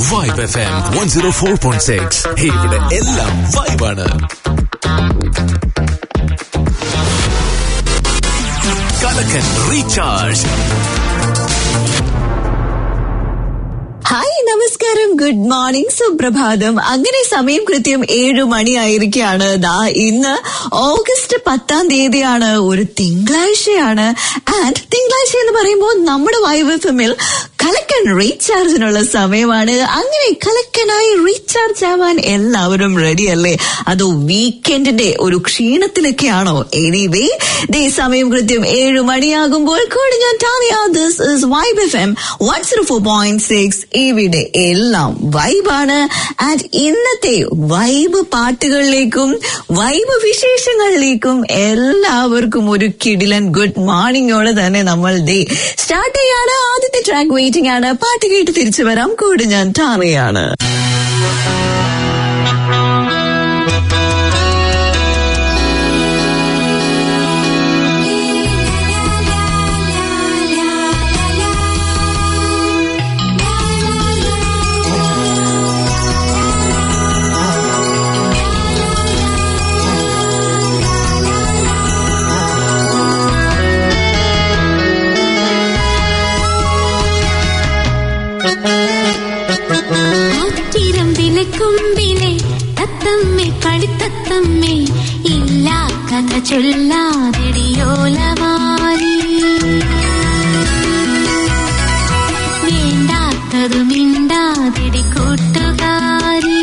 Vibe F M one zero four point six ഇവിടെ എല്ലാം വൈബാണ് കലക്കൻ റീചാർജ് ഹായ് നമസ്കാരം ഗുഡ് മോർണിംഗ് സുപ്രഭാതം അങ്ങനെ സമയം കൃത്യം ഏഴു മണിയായിരിക്കാണ് ദാ ഇന്ന് ഓഗസ്റ്റ് പത്താം തീയതിയാണ് ഒരു തിങ്കളാഴ്ചയാണ് ആൻഡ് തിങ്കളാഴ്ച എന്ന് പറയുമ്പോൾ നമ്മുടെ വൈവ് എഫ് എമ്മിൽ കലക്കൻ റീചാർജിനുള്ള സമയമാണ് അങ്ങനെ കലക്കനായി റീചാർജ് ആവാൻ എല്ലാവരും റെഡി അല്ലേ അതോ വീക്കെൻഡിന്റെ ഒരു ക്ഷീണത്തിലൊക്കെയാണോ എനിവേ ദേ സമയം കൃത്യം ഏഴു മണിയാകുമ്പോൾ കൂടി ഞാൻ Tania this is vibe F M one zero four point six ഇവിടെ എല്ലാം വൈബാണ് ആൻഡ് ഇന്നത്തെ വൈബ് പാട്ടുകളിലേക്കും വൈബ് വിശേഷങ്ങളിലേക്കും എല്ലാവർക്കും ഒരു കിടിലൻ ഗുഡ് മോർണിംഗോടെ തന്നെ നമ്മൾ ദേ സ്റ്റാർട്ട് ചെയ്യാണ് ആദ്യത്തെ ട്രാക്ക് വെയിറ്റിംഗ് ആണ് പാട്ട് കേട്ട് തിരിച്ചു വരാം കൂടി ഞാൻ ടാറിയാണ് ആറ്റിരം വിലക്കുമ്പിലെ തത്തമ്മേ കളിത്തത്തമ്മേ ഇല്ല കഥ ചൊല്ലാതെടിയോലവാലി വേണ്ടാത്തതു മിണ്ടാതെടി കൂട്ടുകാരി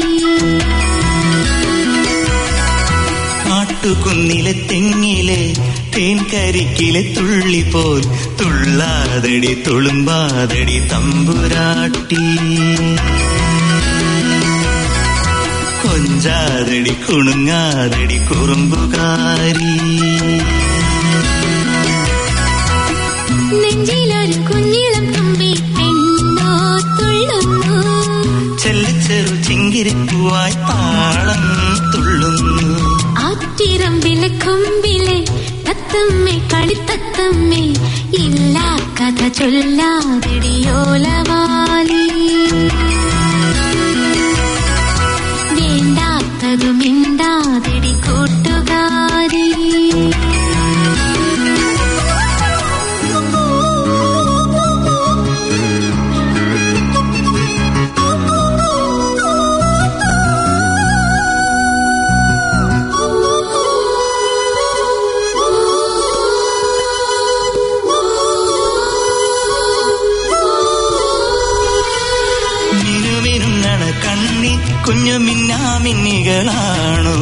കാട്ടുകുന്നിലെ തെങ്ങിലെ തേൻകരിക്കിലെ തുള്ളി പോൽ തുള്ളാതടി തുളുമ്പാതടി തമ്പുരാട്ടി കൊഞ്ചാതടി കുണുങ്ങാതടി കുറുമ്പുകാരി നെഞ്ചിലൊരു കുഞ്ഞിളം തുമ്പി പെണ്ണോ തുള്ളുന്നു ചെല്ലിച്ചെറു ചിങ്കിരിപ്പുവായി താളം തുള്ളുന്നു ആറ്റിരം വിലക്കൊമ്പിലെ തത്തമ്മേ കളിത്തത്തമ്മേ ഇല്ല കഥ ചൊല്ലാതെടിയോലവാലി വേണ്ടാത്തതു മിണ്ടാതെടി കൂട്ടുകാരി മിനുമിനുങ്ങണ കണ്ണി കുഞ്ഞു മിന്നാമിന്നികളാണോ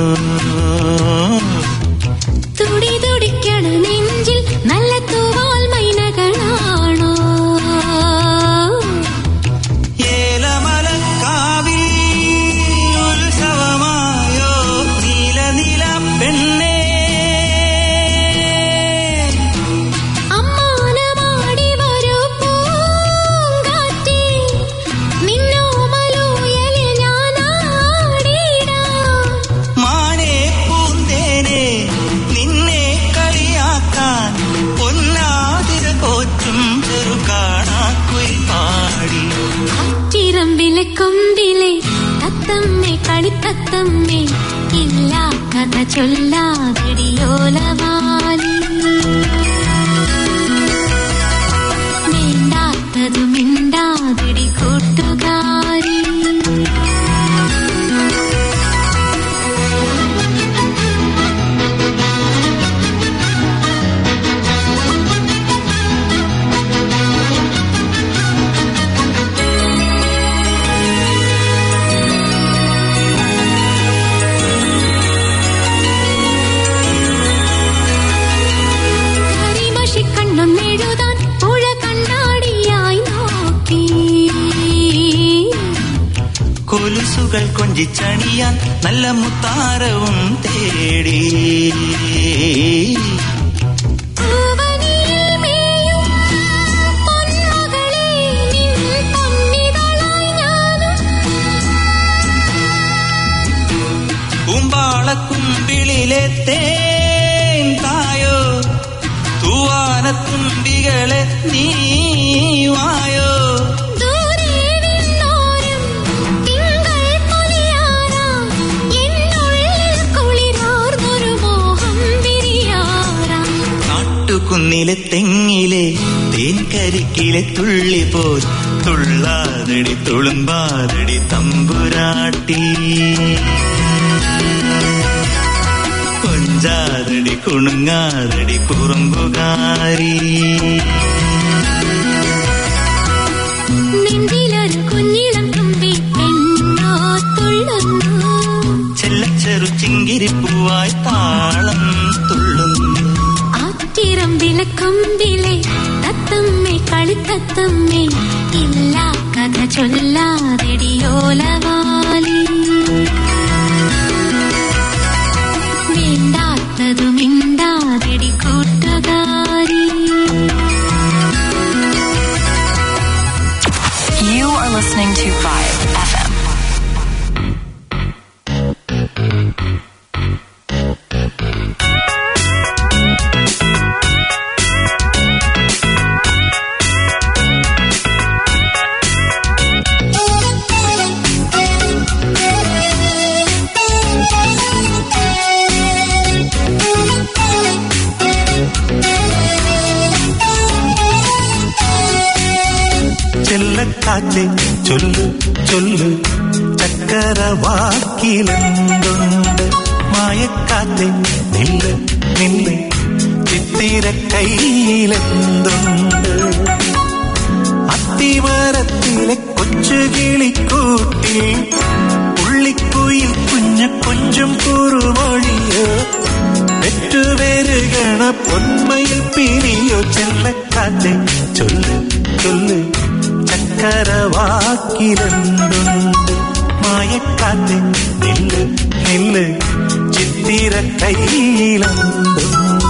തുടി തുടിക്കണ നെഞ്ചിൽ നല്ല തൂവാൽ മൈനകളാണോ ഏലമലക്കാവിൽ ഉത്സവമായോ നീല നീല പെണ്ണേ അമ്മാനമാടി വരൂ പൂങ്കാറ്റേ, നിന്നോമലൂയലിൽ ഞാനാടിടാം. മാനേ പൂന്തേനെ നിന്നെ കളിയാക്കാൻ പൊന്നാതിര പോറ്റും ചെറുകാണാക്കുയിൽ പാടി ആറ്റിരം വിലക്കൊമ്പിലെ തത്തമ്മേ കളിത്തത്തമ്മേ ഇല്ല കഥ ചൊല്ലാതെടിയോലവാലി വേണ്ടാത്തതു മിണ്ടാതെടി കൂട്ടുകാരി കരിമഷി കണ്ണൊന്നെഴുതാൻ പുഴ കണ്ണാടിയായി നോക്കി കൊലുസുകൾ കൊഞ്ചിച്ചണിയാൻ നല്ല മുത്താരവും തേടി പൂവനിയിൽ മേയും പൊന്മകളെ നിൻ പൊന്നിതളായി ഞാനും കുമ്പാളക്കുമ്പിളിലെ തേൻ തായോ തൂവാനത്തുമ്പികളെ നീ വായോ ദൂരെ നിന്നോരും തെങ്ങിലെ തെങ്ങിലെ തേൻകരിക്കിലെ തുള്ളി പോൽ തുള്ളാതടി തുളുമ്പാതടി തമ്പുരാട്ടി കൊഞ്ചാതടി കുണുങ്ങാതടി കുറുമ്പുകാരി നെഞ്ചിലൊരു കുഞ്ഞിളം തുമ്പി പെണ്ണോ തുള്ളുന്നു ചെല്ലച്ചെറു ചിങ്കിരിപ്പൂവായി താളം തുള്ളുന്നു ആറ്റിറമ്പിലെ കൊമ്പിലെ തത്തമ്മേ കളിത്തത്തമ്മേ ഇല്ല കഥ ചൊല്ലാതെടിയോലവാലി വേണ്ടാത്തതു മിണ്ടാതെടി കൂട്ടുകാരി You are listening to Vibe FM. ചെല്ലക്കാറ്റെ ചൊല്ലു ചൊല്ലു ചക്കര വാക്കിലെന്തുണ്ട് മായക്കാറ്റെ നില്ല് നില്ല് ചിത്തിര കയ്യിലെന്തുണ്ട് അത്തിമരത്തിലെ കൊച്ചു കിളിക്കൂട്ടിൽ പുള്ളിക്കുയിൽ കുഞ്ഞ കൊഞ്ചും കുറുമൊഴിയോ പെറ്റുവരുകണ പൊന്മയിൽ പിരിയോ ചെല്ലക്കാറ്റെ ചൊല്ല് ചൊല്ല് ചക്കര വാക്കിലെന്തുണ്ട് മായക്കാറ്റെ നില്ല് നില്ല് ചിത്തിര കയ്യിലെന്തുണ്ട്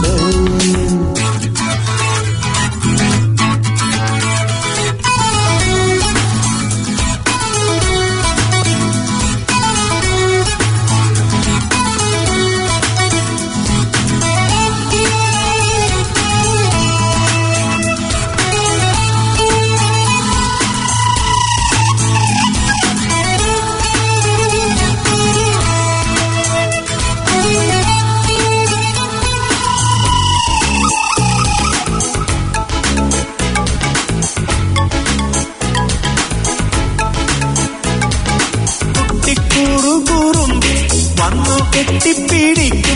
കുട്ടിക്കൂറുകൂറും വന്നു കെട്ടിപ്പിടിക്കും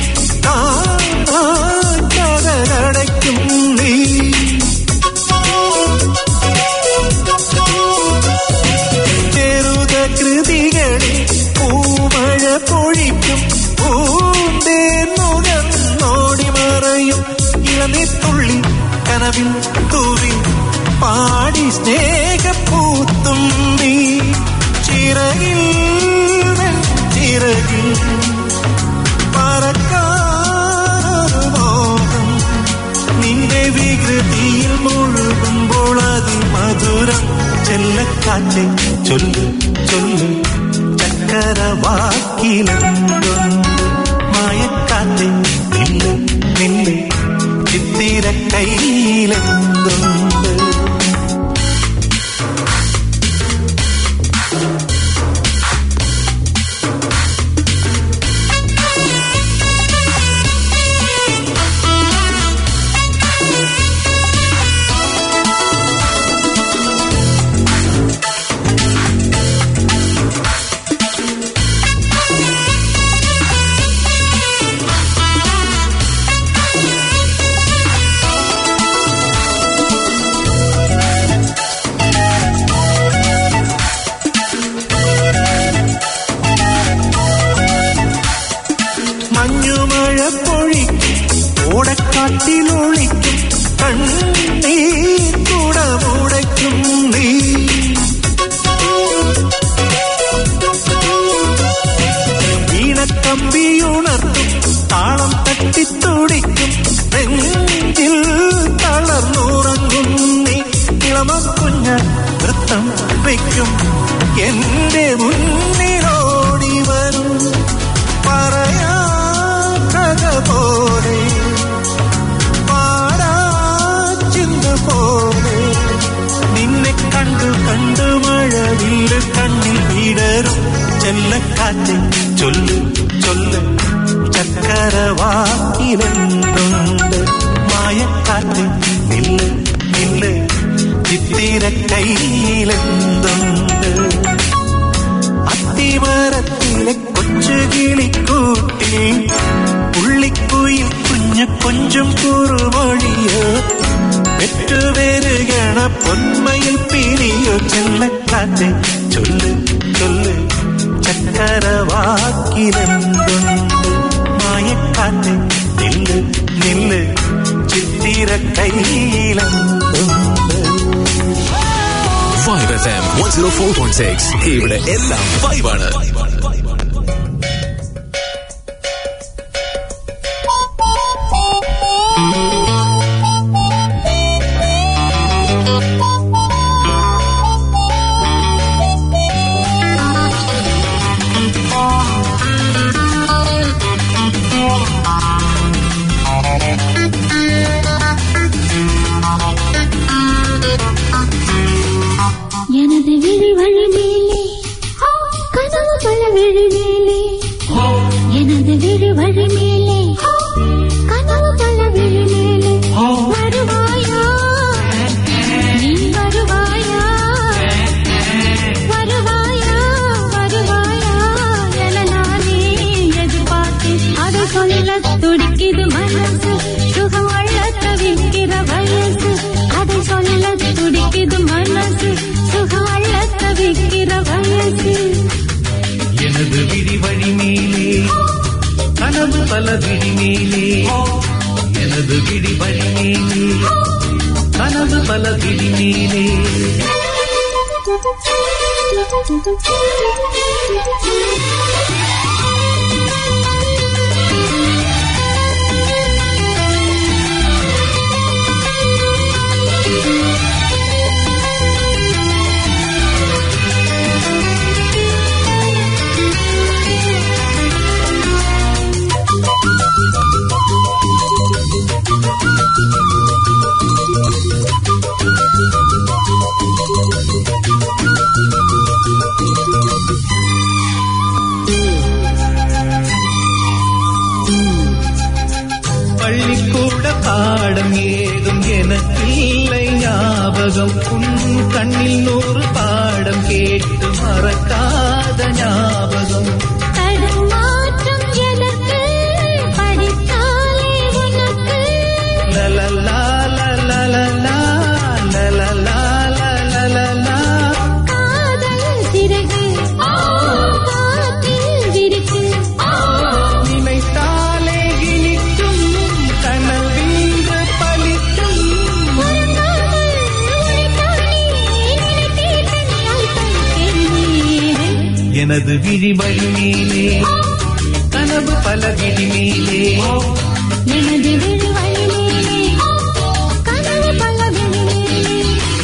കടലടയ്ക്കും നീ ചെറുത കൃതികളിൽ പൂമഴ പൊഴിക്കും പൂന്തേന്നുകന്നോടി മറയും ഇളനിത്തുള്ളി കനവിൽ തൂവി പാടി സ്നേഹപ്പൂത്തും നീ ചിറകിൽ വെൺ ചിറകിൽ പറക്കാനൊരു മോഹം നിന്റെ വികൃതിയിൽ മുഴുകുമ്പോൾ അതിമധുരം ചെല്ലക്കാറ്റെ ചൊല്ലു ചൊല്ലു ചക്കര വാക്കിലെന്തുണ്ട് മായക്കാറ്റെ നില്ല് നില്ല് ചിത്തിര കയ്യിലെന്തുണ്ട് മഞ്ഞുമഴ പൊഴിക്കും ഓടക്കാട്ടിലൊളിക്കും കണ്ണീ കുടമുടയ്ക്കും നീ വീണക്കമ്പിയുണർത്തും താളം തട്ടിത്തുടിക്കും നെഞ്ചിൽ തളർന്നുറങ്ങും നീ ഇളമക്കുഞ്ഞ നൃത്തം വയ്ക്കും എന്റെ മുന്നിലോടി വരും പറയാ കഥ പോലെ പാടാ ചിന്ത പോലെ നിന്നെ കണ്ടു കണ്ടു മഴവില്ല് കണ്ണിൽ വിടരും ചെല്ലക്കാറ്റ് ചൊല്ലു ചൊല്ലു ചക്കര വാക്കിലെന്തുണ്ട് മാ മായക്കാറ്റ് നില്ല് നില്ല് ചിത്തിര കയ്യിലെന്തുണ്ട് അത്തിമരത്തിലെ കൊച്ചു കിളിക്കൂട്ടിൽ പുള്ളിക്കുയിൽ കുഞ്ഞു കൊഞ്ചും കുറുമൊഴിയോ പെറ്റുവരുകണ പൊന്മയിൽ പിരിയോ ചെല്ലക്കാറ്റ് ചൊല്ല് ചൊല്ല് ചക്കരവാക്കിലെന്തുണ്ട് മായക്കാറ്റ് നില്ല് നില്ല് ചിത്തിര കയ്യിലെന്തുണ്ട് vibe F M one zero four point six ഇവിടെ എല്ലാം വൈബാണ് எனது விழி வழி மேலே கனவு பல விழி மேலே எனது விழி வழி மேலே கனவு பல விழி மேலே வருவாயா நீ வருவாயா வருவாயா வருவாயா என நானே எதிர்பார்த்தேன் அதை சொல்ல துடிக்குது மனசு சுகம் அள்ள தவிக்கிற வயசு அதை சொல்ல துடிக்குது மனசு சுகம் அள்ள தவிக்கிற வயசு எனது விழி வழி மேலே கனவு பல விழி மேலே எனது விழி வழி மேலே கனவு பல விழி மேலே பள்ளிக்கூட பாடம் ஏதும் எனக்கில்லை ஞாபகம் உன் கண்ணில் நூறு பாடம் கேட்டு மறக்காத ஞாபகம் தடுமாற்றம் எதற்கு படித்தாலே உனக்கு லலலா லலலா லலலா லலலா காதல் சிறகு காற்றில் விரித்து நினைத்தாலே இனிக்கும் கனவீன்று பலிக்கும் உறங்காமல் உழைத்தானே நினைத்தே தனியாய் தனித்தேனே. எனது விழி வழி மேலே கனவு பல விழி மேலே எனது விழி வழி மேலே கனவு பல விழி மேலே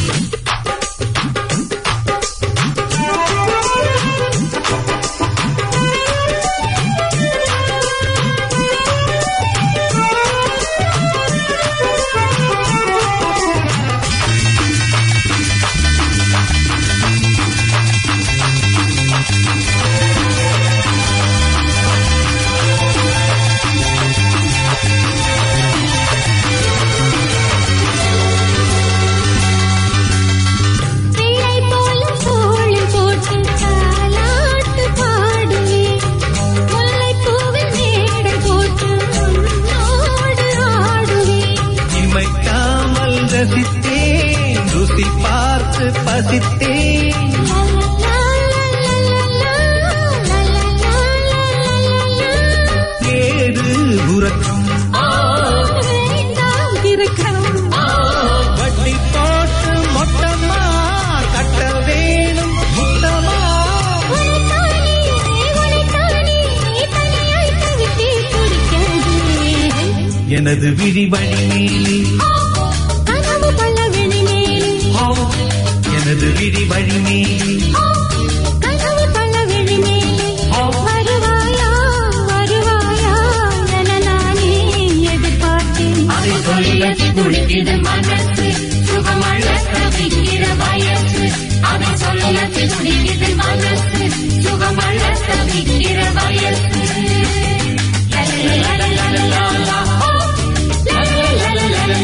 பிள்ளை போலும் தோளில் போட்டு தாலாட்டு பாடுவேன் முல்லைப் பூவில் மேடை போட்டு உன்னோடு ஆடுவேன் இமைக்காமல் ரசித்தேன் ருசி பார்த்து பசித்தேன் லலலா, லலலா, லலலா, லலலா. ஏது உறக்கம் வேண்டாம் திறக்கம். வட்டி போட்டு மொட்டமா கட்ட வேணும் முத்தமா உனைத்தானே, உனைத்தானே, தனியாய் தவித்தே துடிக்காதே. எனது விழி வழி மேலே கனவு பல விழி மேலே எனது விழி வழி மேலே கனவு பல விழி மேலே வருவாயா வருவாயா என நானே எதிர்பார்த்தேன் அதை சொல்ல துடிக்குது மனசு சுகமள்ள தவிக்கிற வயசு அதை சொல்ல துடிக்குது மனசு சுகமள்ள தவிக்கிற வயசு லலலலலலலா. லலலலலலலா.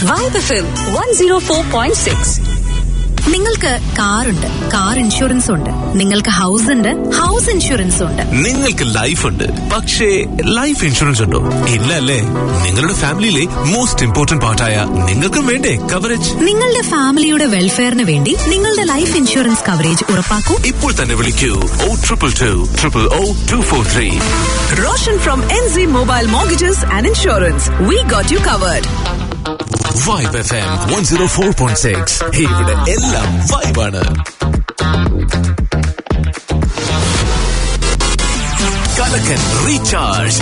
Vibe F M one zero four point six നിങ്ങൾക്ക് കാറുണ്ട് കാർ ഇൻഷുറൻസ് ഉണ്ട് നിങ്ങൾക്ക് ഹൗസ് ഉണ്ട് ഹൗസ് ഇൻഷുറൻസ് ഉണ്ട് നിങ്ങൾക്ക് ലൈഫ് ഉണ്ട് പക്ഷേ ലൈഫ് ഇൻഷുറൻസ് ഉണ്ടോ ഇല്ല അല്ലേ നിങ്ങളുടെ ഫാമിലിയിലെ മോസ്റ്റ് ഇമ്പോർട്ടന്റ് പാർട്ടായ നിങ്ങൾക്കും വേണ്ടേ കവറേജ് നിങ്ങളുടെ ഫാമിലിയുടെ വെൽഫെയറിന് വേണ്ടി നിങ്ങളുടെ ലൈഫ് ഇൻഷുറൻസ് കവറേജ് ഉറപ്പാക്കൂ ഇപ്പോൾ തന്നെ വിളിക്കൂ O triple two triple O two four three Roshan from NZ Mobile Mortgages and Insurance. We got you covered. Vibe F M one zero four point six ഇവിടെ എല്ലാം വൈബാണ് കലക്കൻ റീചാർജ്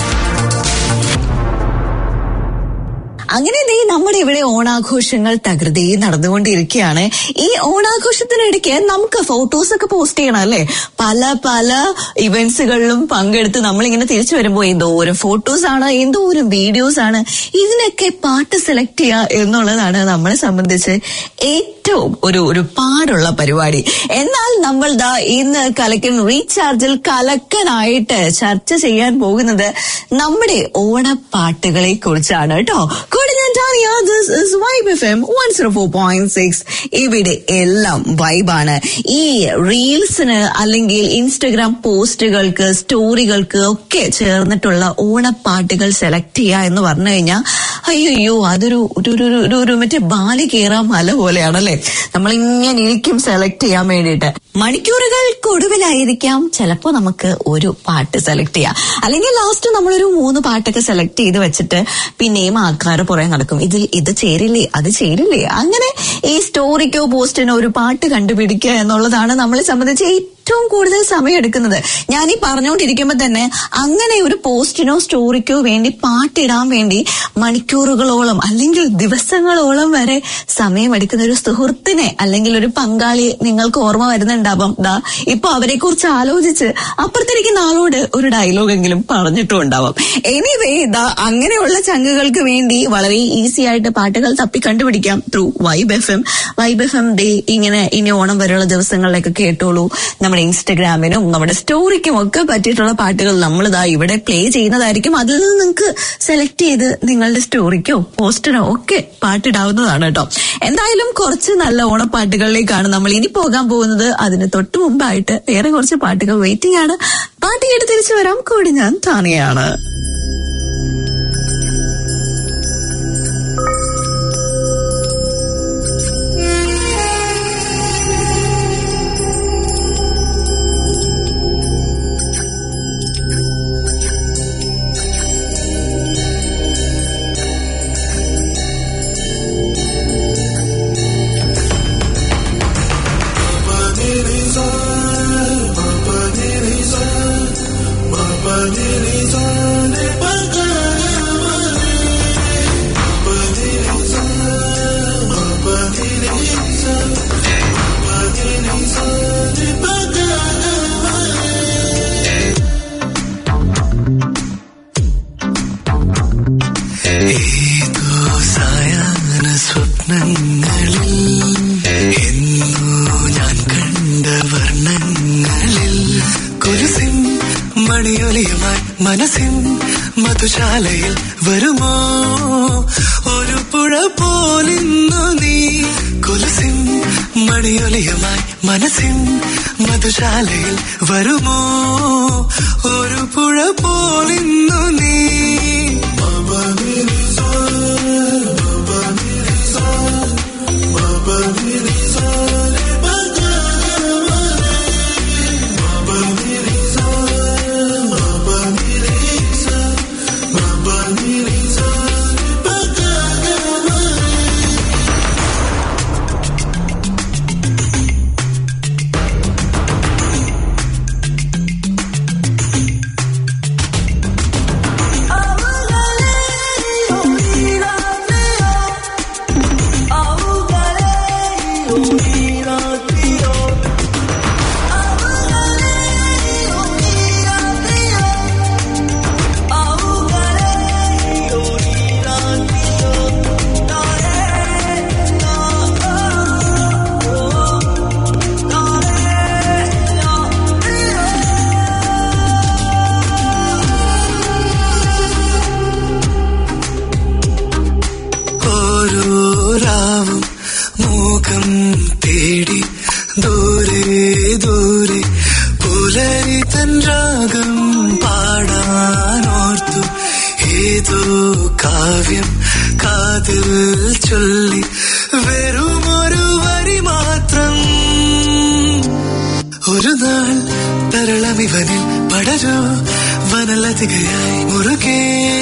അങ്ങനെ ദേ നമ്മുടെ ഇവിടെ ഓണാഘോഷങ്ങൾ തകൃതി നടന്നുകൊണ്ടിരിക്കുകയാണ് ഈ ഓണാഘോഷത്തിനിടയ്ക്ക് നമുക്ക് ഫോട്ടോസ് ഒക്കെ പോസ്റ്റ് ചെയ്യണം അല്ലേ പല പല ഇവന്റ്സുകളിലും പങ്കെടുത്ത് നമ്മളിങ്ങനെ തിരിച്ചു വരുമ്പോൾ എന്തോരം ഫോട്ടോസ് ആണ് എന്തോരം വീഡിയോസ് ആണ് ഇതിനൊക്കെ പാട്ട് സെലക്ട് ചെയ്യുക എന്നുള്ളതാണ് നമ്മളെ സംബന്ധിച്ച് ഏറ്റവും ഒരു ഒരു പാടുള്ള പരിപാടി എന്നാൽ നമ്മൾ ദാ ഇന്ന് കലക്കൻ റീചാർജിൽ കലക്കനായിട്ട് ചർച്ച ചെയ്യാൻ പോകുന്നത് നമ്മുടെ ഓണപ്പാട്ടുകളെ കുറിച്ചാണ് കേട്ടോ കൂടെ ഞാൻ Tania this is vibe F M one zero four point six ഇവിടെ എല്ലാം വൈബാണ് ഈ റീൽസിന് അല്ലെങ്കിൽ ഇൻസ്റ്റഗ്രാം പോസ്റ്റുകൾക്ക് സ്റ്റോറികൾക്ക് ഒക്കെ ചേർന്നിട്ടുള്ള ഓണപ്പാട്ടുകൾ സെലക്ട് ചെയ്യുക എന്ന് പറഞ്ഞു കഴിഞ്ഞാൽ അയ്യോ അതൊരു ഒരു ഒരു- ഒരു- ഒരു- ഒരു മറ്റേ ബാലി കയറാൻ മല പോലെയാണല്ലേ നമ്മൾ ഇങ്ങനെ ഇരിക്കും സെലക്ട് ചെയ്യാൻ വേണ്ടിയിട്ട് മണിക്കൂറുകൾക്കൊടുവിലായിരിക്കാം ചിലപ്പോ നമുക്ക് ഒരു പാട്ട് സെലക്ട് ചെയ്യാം അല്ലെങ്കിൽ ലാസ്റ്റ് നമ്മളൊരു മൂന്ന് പാട്ടൊക്കെ സെലക്ട് ചെയ്ത് വെച്ചിട്ട് പിന്നെയും ആൾക്കാർ പുറകെ നടക്കും ഇതിൽ ഇത് ചേരില്ലേ അത് ചേരില്ലേ അങ്ങനെ ഈ സ്റ്റോറിക്കോ പോസ്റ്റിനോ ഒരു പാട്ട് കണ്ടുപിടിക്കുക എന്നുള്ളതാണ് നമ്മളെ സംബന്ധിച്ച് ഏറ്റവും കൂടുതൽ സമയം എടുക്കുന്നത് ഞാൻ ഈ പറഞ്ഞുകൊണ്ടിരിക്കുമ്പോൾ തന്നെ അങ്ങനെ ഒരു പോസ്റ്റിനോ സ്റ്റോറിക്കോ വേണ്ടി പാട്ടിടാൻ വേണ്ടി മണിക്കൂറുകളോളം അല്ലെങ്കിൽ ദിവസങ്ങളോളം വരെ സമയമെടുക്കുന്ന ഒരു സുഹൃത്തിനെ അല്ലെങ്കിൽ ഒരു പങ്കാളി നിങ്ങൾക്ക് ഓർമ്മ വരുന്നുണ്ടാവും ദാ ഇപ്പൊ അവരെ കുറിച്ച് ആലോചിച്ച് അപ്പുറത്തിരിക്കുന്ന ആളോട് ഒരു ഡയലോഗ് എങ്കിലും പറഞ്ഞിട്ടും ഉണ്ടാവും എനിവേ ദാ അങ്ങനെയുള്ള ചങ്കുകൾക്ക് വേണ്ടി വളരെ ഈസി ആയിട്ട് പാട്ടുകൾ തപ്പി കണ്ടുപിടിക്കാം through vibe F M vibe F M day ഇങ്ങനെ ഇനി ഓണം വരെയുള്ള ദിവസങ്ങളിലൊക്കെ കേട്ടോളൂ നമ്മുടെ ഇൻസ്റ്റഗ്രാമിനും നമ്മുടെ സ്റ്റോറിക്കും ഒക്കെ പറ്റിയിട്ടുള്ള പാട്ടുകൾ നമ്മൾ ഇതാ ഇവിടെ പ്ലേ ചെയ്യുന്നതായിരിക്കും അതിൽ നിന്ന് നിങ്ങൾക്ക് സെലക്ട് ചെയ്ത് നിങ്ങളുടെ സ്റ്റോറിക്കോ പോസ്റ്റിനോ ഒക്കെ പാട്ടിടാവുന്നതാണ് കേട്ടോ എന്തായാലും കുറച്ച് നല്ല ഓണപ്പാട്ടുകളിലേക്കാണ് നമ്മൾ ഇനി പോകാൻ പോകുന്നത് അതിന് തൊട്ട് മുമ്പായിട്ട് വേറെ കുറച്ച് പാട്ടുകൾ വെയിറ്റിംഗ് ആണ് പാട്ട് കേട്ട് തിരിച്ചു വരാം കൂടി ഞാൻ താനെയാണ് ഏതോ സായാഹ്ന സ്വപ്നങ്ങളിൽ എന്നോ ഞാൻ കണ്ട വർണ്ണങ്ങളിൽ കുരുസിൻ മണിയൊലിയുമായി മനസ്സിൻ മധുശാലയിൽ വരുമോ ഒരു പുഴ പോലിന്നു നീ കുലുസിൻ മണിയൊലിയുമായി മനസ്സിൻ മധുശാലയിൽ വരുമോ ഒരു പുഴ പോലിന്നു നീ കാവ്യം കാതിൽ ചൊല്ലി വെറുമൊരു വരി മാത്രം ഒരു നാൾ തരളമിവനിൽ പടരൂ വനലതികയായി മുറുകെ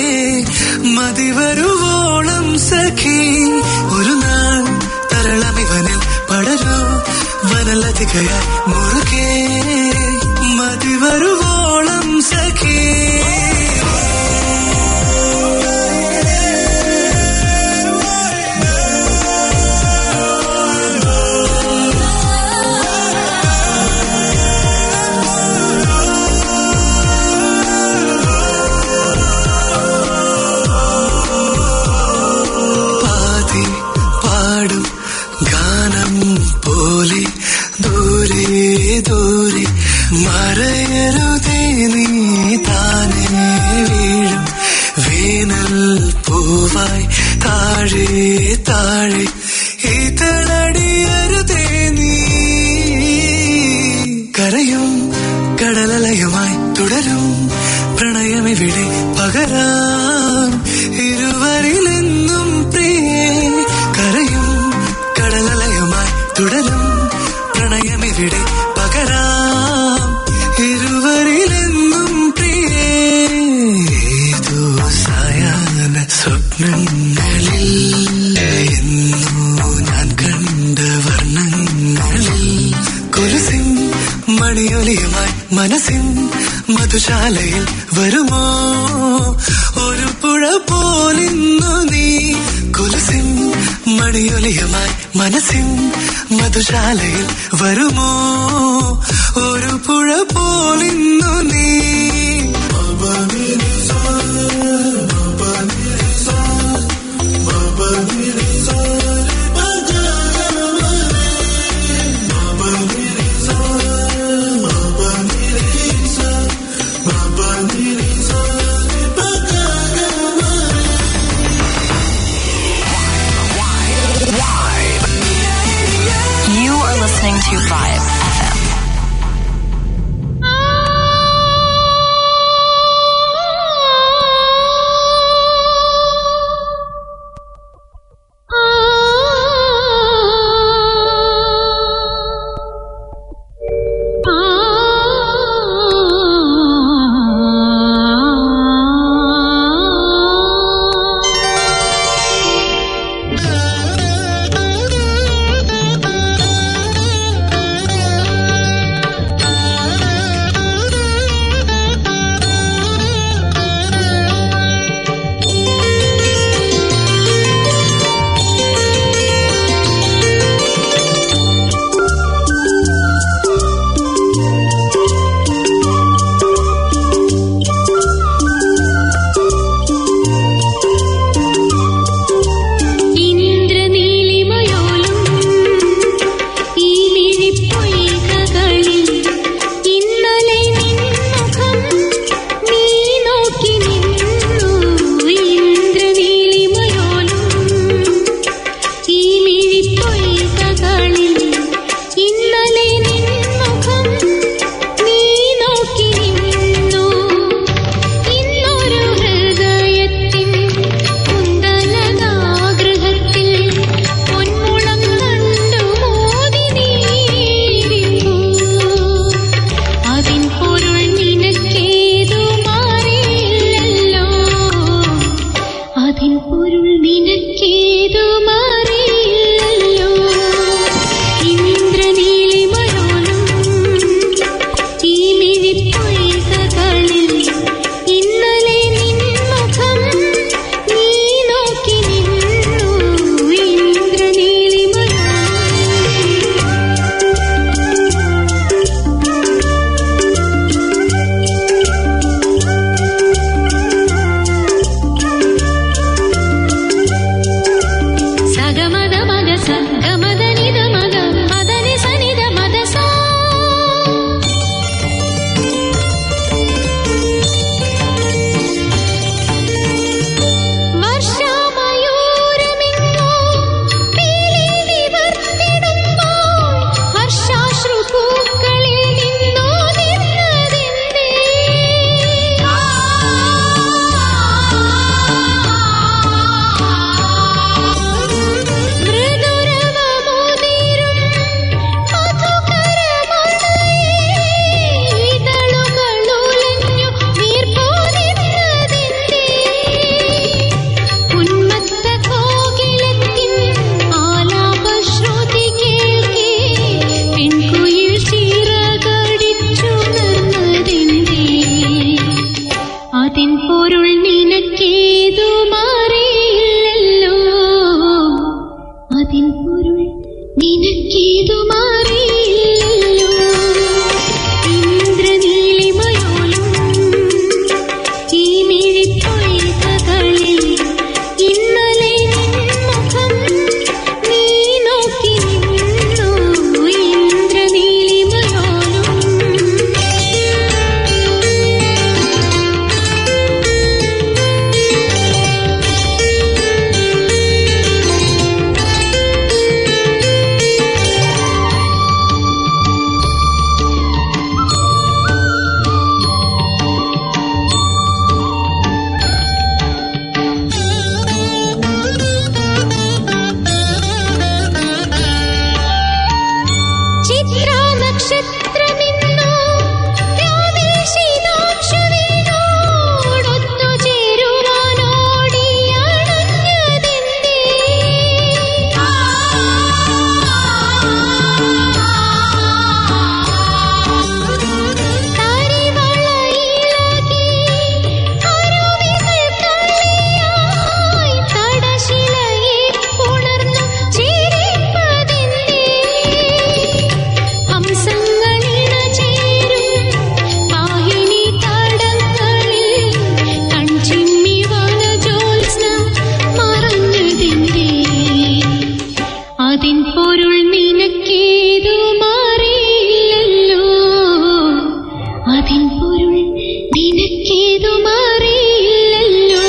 മതിവരുവോളം സഖി ഒരു നാൾ തരളമിവനിൽ പടരൂ വനലതികയായി മുറുകെ മതിവരുവോളം സഖി പാതി പാടും ഗാനം പോലെ ദൂരെ ദൂരെ മറയരുതേ നീ താനേ വീഴും വേനൽ പൂവായി താഴെ താഴെ ഇതളടിയരുതേ നീ കരയും കടലലയുമായി തുടരും പ്രണയമിവിടെ പകരാം ഇരുവരിലെന്നും പ്രിയേ കരയും കടലലയുമായി തുടരും പ്രണയമിവിടെ പകരാം ഇരുവരിലെന്നും പ്രിയേ ഏതോ സായാഹ്ന സ്വപ്നങ്ങളിൽ എന്നോ ഞാൻ കണ്ട വർണ്ണങ്ങളിൽ കൊലുസിൻ മണിയൊലിയുമായി മനസ്സിൻ മധുശാലയിൽ വരുമോ ഒരു പുഴ പോലിന്നു നീ കൊലുസിൻ മണിയൊലിയുമായി മനസ്സിൻ മധുശാലയിൽ വരുമോ ഒരു പുഴ പോലിന്നു നീ You are listening to Vibe FM. ആ അതിൻ പൊരുൾ നിനക്കേതു മാറിയില്ലല്ലോ അതിൻ പൊരുൾ നിനക്കേതു മാറിയില്ലല്ലോ ഇന്ദ്രനീലിമയോലും ഈ മിഴിപ്പൊയ്കകളിൽ ഇന്നലെ നിൻമുഖം നീ നോക്കി നിന്നു ഇന്ദ്രനീലിമയോലും ചിത്ര നക്ഷത്രമിന്നോ രാമേശിതാംശുവിനോടൊത്തു ചേരുവാനോടിയണഞ്ഞതെന്തേ? തരിവളയിളകി അരുവികൾ കളിയായി തടശിലയെ ഉണർന്നു ചിരിപ്പതെന്തേ? ഹംസങ്ങളിണ ചേരും വാഹിനി തടങ്ങളിൽ കൺചിമ്മി വനജോത്സ്നം മറഞ്ഞതിൻ്റെ അതിൻ പൊരുൾ നിനക്കേതു മാറിയില്ലല്ലോ അതിൻ പൊരുൾ നിനക്കേതു മാറിയില്ലല്ലോ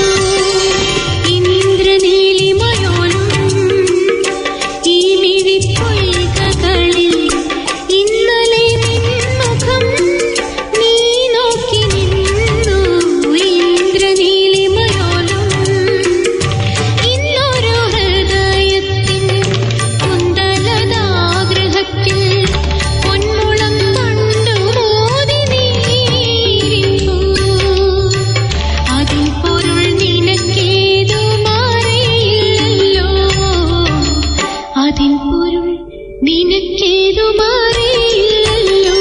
ഇന്ദ്രനീലിമയോലും ഈ മിഴിപ്പൊയ്കകളിൽ ഇന്നലെ നിൻമുഖം നീ നോക്കി നിന്നു ഇന്ദ്രനീലിമയോലും ഇന്നൊരു ഹൃദയത്തിൻ കുന്തലതാഗ്രഹത്തിൽ പൊന്മുളം കണ്ടു മോദി നീരിപ്പൂ അതിൻ പൊരുൾ നിനക്കേതു മാറിയില്ലല്ലോ അതിൻ പൊരുൾ നിനക്കേതു മാറിയില്ലല്ലോ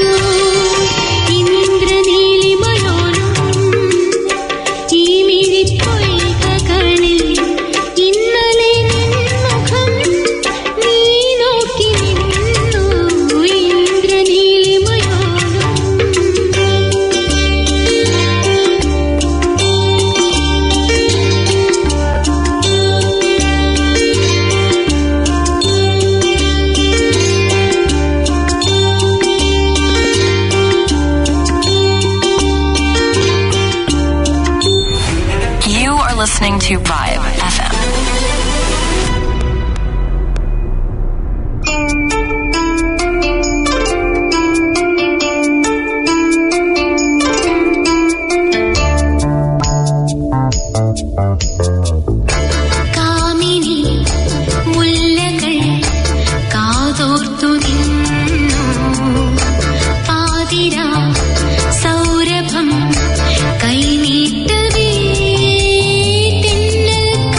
ഇന്ദ്രനീലിമയോലും ഈ മിഴിപ്പൊയ്കകളിൽ ഇന്നലെ നിൻമുഖം നീ നോക്കി നിന്നു You are listening to Vibe FM. കാമിനി മുല്ലകൾ കാതോർത്തു നിന്നു പാതിര സൗരഭം കൈനീട്ടവേ തെന്നൽ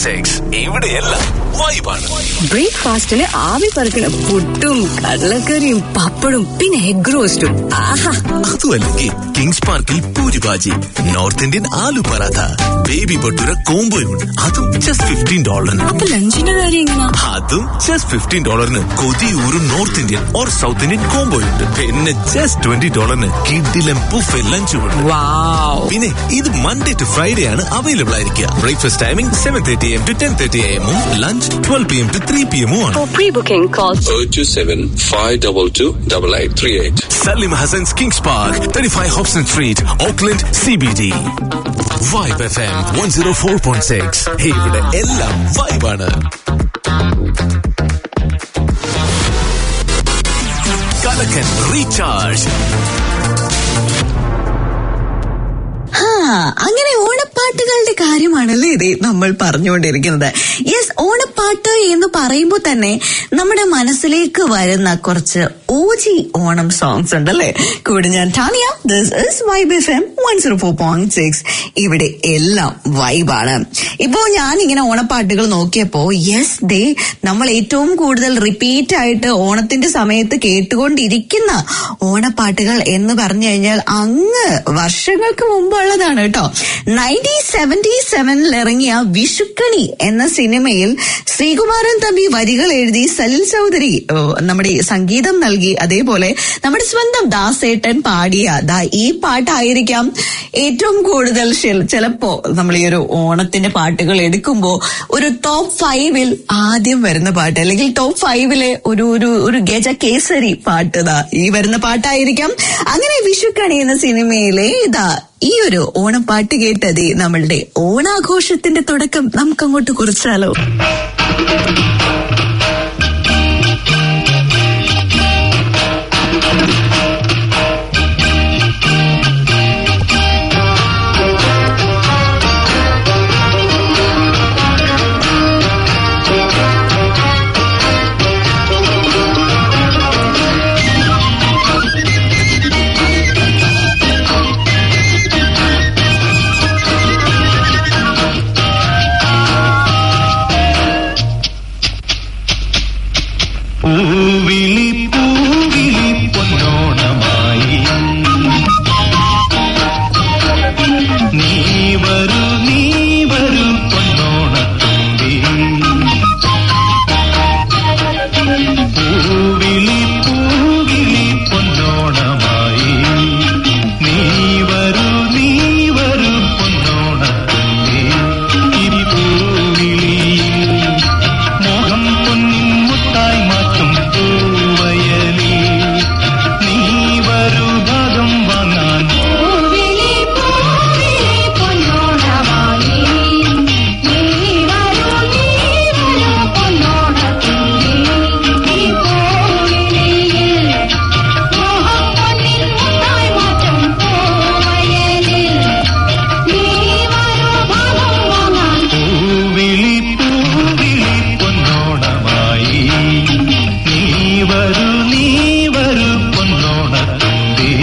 പോയിന്റ് സിക്സ് ഇവിടെയെല്ലാം വൈബാണ് ബ്രേക്ക്ഫാസ്റ്റിന് ആവി പറക്കണ പുട്ടും കടലക്കറിയും പപ്പടും പിന്നെ എഗ് റോസ്റ്റും ആഹാ അതുമല്ലെങ്കിൽ കിങ്സ് പാർക്കിൽ puri bhaji north Indian aloo paratha baby bhatura കോംബോയും അതും ജസ്റ്റ് ഫിഫ്റ്റീൻ ഡോളറിന് അപ്പൊ ലഞ്ചിന്റെ കാര്യം എങ്ങനാ അതും ജസ്റ്റ് ഫിഫ്റ്റീൻ ഡോളറിന് കൊതിയൂറും north Indian or south Indian combo ഉണ്ട് പിന്നെ ജസ്റ്റ് ട്വന്റി ഡോളറിന് കിഡിലും ബുഫെ ലഞ്ചും ഉണ്ട് വാവ് പിന്നെ ഇത് മൺഡേ ടു ഫ്രൈഡേ ആണ് അവൈലബിൾ ആയിരിക്കുക breakfast timing seven thirty M to ten thirty എമ്മും lunch twelve P M to three P എമ്മും ആണ് For pre-booking, call 027 522 8838. Salim Hassan's Kings Park, 35 Hobson Street, Auckland, CBD. Vibe FM 104.6. ഇവിടെ എല്ലാം വൈബാണ് കലക്കൻ recharge ആ അങ്ങനെ ഓണപ്പാട്ടുകളുടെ കാര്യമാണല്ലേ ഇത് നമ്മൾ പറഞ്ഞുകൊണ്ടിരിക്കുന്നത് യെസ് ഓണപ്പാട്ട് എന്ന് പറയുമ്പോൾ തന്നെ നമ്മുടെ മനസ്സിലേക്ക് വരുന്ന കുറച്ച് ഓജി ഓണം സോങ്സ് ഉണ്ടല്ലേ കൂടെ ഞാൻ Tania this is vibe F M one zero four point six ഇവിടെ എല്ലാം വൈബാണ് ഇപ്പോ ഞാൻ ഇങ്ങനെ ഓണപ്പാട്ടുകൾ നോക്കിയപ്പോ യെസ് ദേ നമ്മൾ ഏറ്റവും കൂടുതൽ റിപ്പീറ്റ് ആയിട്ട് ഓണത്തിന്റെ സമയത്ത് കേട്ടുകൊണ്ടിരിക്കുന്ന ഓണപ്പാട്ടുകൾ എന്ന് പറഞ്ഞു കഴിഞ്ഞാൽ അങ്ങ് വർഷങ്ങൾക്ക് മുമ്പുള്ളതാണ് കേട്ടോ നയൻറ്റീൻ സെവന്റി സെവനിൽ ഇറങ്ങിയ വിഷുക്കണി എന്ന സിനിമയിൽ ശ്രീകുമാരൻ തമ്പി വരികൾ എഴുതി സലിൽ ചൗധരി ഓ, നമ്മുടെ ഈ സംഗീതം നൽകി അതേപോലെ നമ്മുടെ സ്വന്തം ദാസേട്ടൻ പാടിയ ദാ ഈ പാട്ടായിരിക്കാം ഏറ്റവും കൂടുതൽ ശിൽ- ചിലപ്പോ നമ്മൾ ഈ ഒരു ഓണത്തിന്റെ പാട്ടുകൾ എടുക്കുമ്പോ ഒരു ടോപ്പ് ഫൈവിൽ ആദ്യം വരുന്ന പാട്ട് അല്ലെങ്കിൽ ടോപ്പ് ഫൈവിലെ ഒരു ഒരു ഒരു ഗജ കേസരി പാട്ട് ഇതാ ഈ വരുന്ന പാട്ടായിരിക്കാം അങ്ങനെ വിഷുക്കണി എന്ന സിനിമയിലെ ഇതാ ഈ ഒരു ഓണപ്പാട്ട് കേട്ടത് നമ്മളുടെ ഓണാഘോഷത്തിന്റെ തുടക്കം നമുക്കങ്ങോട്ട് കുറിച്ചാലോ പൂവിളി പൂവിളി പൊന്നോണമായി നീ വരൂ നീ വരൂ പൊന്നോണത്തുമ്പി പൂവിളി പൂവിളി പൊന്നോണമായി നീ വരൂ നീ വരൂ പൊന്നോണത്തുമ്പി ഇരി പൂവിളിയിൽ മോഹം പൊന്നിൻ മുത്തായി മാറ്റും പൂവയലി നീ വരൂ ഭാഗം വാങ്ങാൻ പൂവിളി പൂവിളി പൊന്നോണമായി നീ വരൂ നീ വരൂ പൊന്നോണത്തുമ്പി ഈ പൂവിളിയിൽ മോഹം പൊന്നിൻ മുത്തായി മാറ്റും പൂവയലിൽ നീ വരൂ ഭാഗം വാങ്ങാൻ പൂവിളി പൂവിളി പൊന്നോണമായി നീ വരൂ നീ വരൂ പൊന്നോണത്തുമ്പി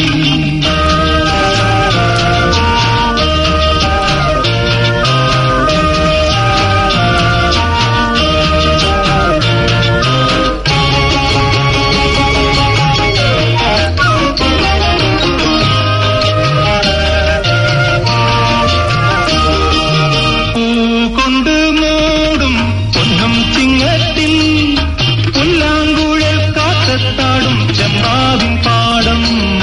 കൊണ്ട് മൂടും പൊന്നം ചിങ്ങത്തിൽ പുല്ലാങ്കുഴൽ കാറ്റത്താടും ചെമ്പാവിൻ പാടം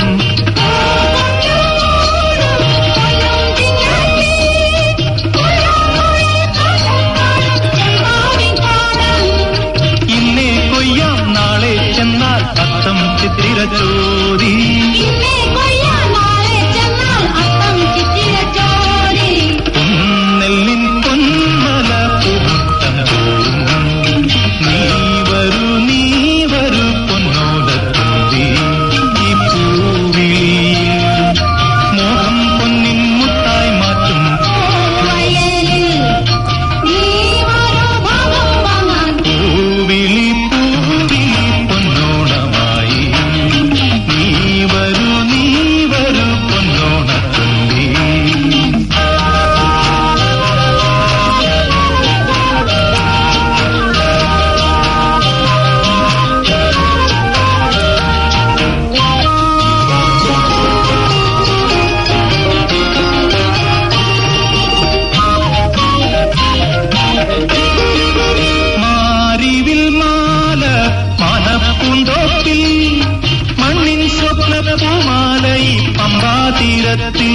ഇന്നേ കൊയ്യാം നാളെ ചെന്നാൽ അത്തം ചിത്തിര ചോദി ഇന്നേ കൊയ്യാൻ നാളെ ചെന്നാൽ അത്തം ചിത്തിര ചോരി നെല്ലിൻ പൊന്മല പൂമുട്ടം പോലും നീ വരൂ നീ വരൂ പൊന്നോടത്തുമ്പി ഈ പൂവിളിയിൽ മോഹം പൊന്നിൻ മുത്തായി മാറ്റും വയലിൽ നീ വരൂ ഭാഗം വാങ്ങാൻ പൂവിളി പൂവിളി പൊന്നോണമായി നീ വരൂ പൂമാല ഈ പമ്പാ തീരത്തിൽ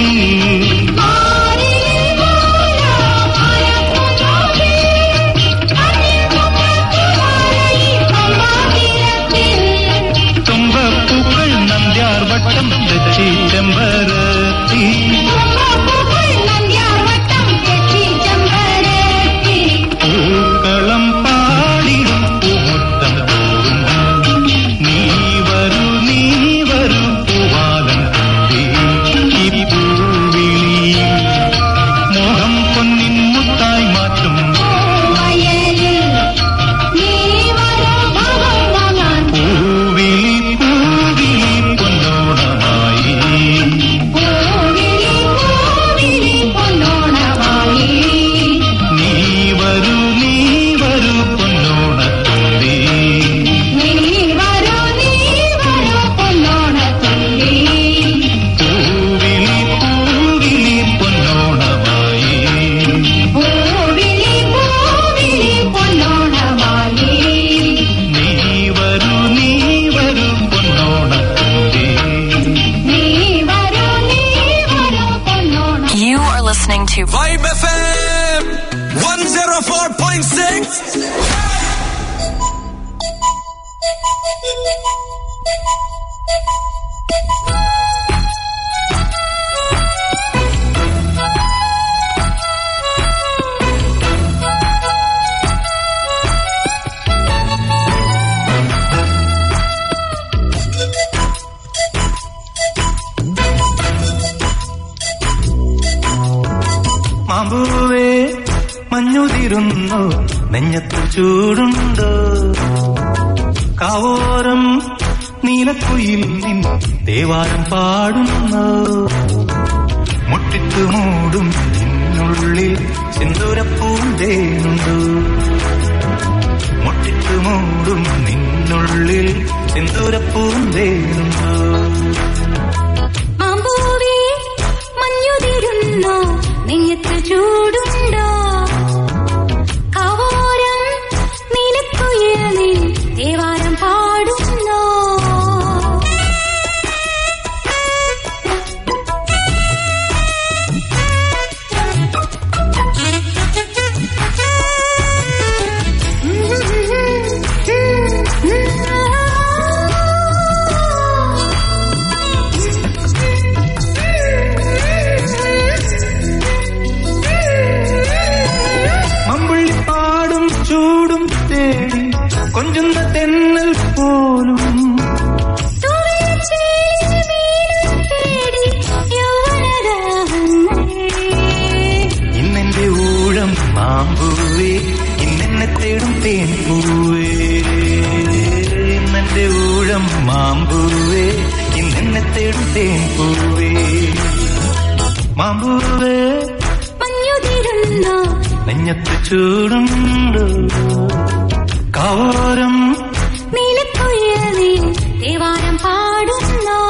തുമ്പപ്പൂക്കൾ നന്ദ്യാർ വട്ടം തെച്ചി ചെമ്പരത്തി പൂക്കളം പാടിടും പൂമുത്തം തോറും നീ വരൂ നീ വരൂ പൂവാലം തുമ്പി ഈ പൂവിളി മോഹം പൊന്നിൻ മുത്തായി മാറ്റും പൂവിളി പൂവിളി പൊന്നോണമായി നീ വരൂ നീ വരൂ പൊന്നോണത്തുമ്പി പൂവിളി പൂവിളി പൊന്നോണമായി നീ വരൂ നീ വരൂ പൊന്നോണത്തുമ്പി You are listening to Vibe FM 104.6. മാമ്പൂവേ മഞ്ഞുതിരുന്നു നെഞ്ഞത്തു ചൂടുണ്ടോ കാവോരം നീലക്കുയിൽ നിൻ ദേവാരം പാടുന്നു മുട്ടിത്തു മൂടും നിന്നുള്ളിൽ സിന്ദൂരപ്പൂന്തേനുണ്ടോ മുട്ടിത്തു മൂടും നിന്നുള്ളിൽ സിന്ദൂരപ്പൂന്തേനുണ്ടോ മാമ്പൂവേ മഞ്ഞുതിരുന്നോ നെഞ്ഞത്ത് ചൂടുണ്ടോ കവോരം നിനക്കുയർന്നിൽ ദേവാരം പാടുന്നോ മമ്പുള്ളിപ്പാടും ചൂടും തേടി കൊഞ്ചുന്ന തെന്നൽ പോലും ഇന്നെന്റെ ഊഴം മാമ്പൂവേ ഇന്നെന്നെ തേടും തേൻ പൂവേ ഇന്നെന്റെ ഊഴം മാമ്പൂവേ ഇന്നെന്നെ തേടും തേൻ പൂവേ മാമ്പൂവേ മഞ്ഞുതിരുന്നോ നെഞ്ഞത്ത് ചൂടുണ്ട് കവോരം നീലക്കുയലിൽ ദേവാരം പാടുന്നോ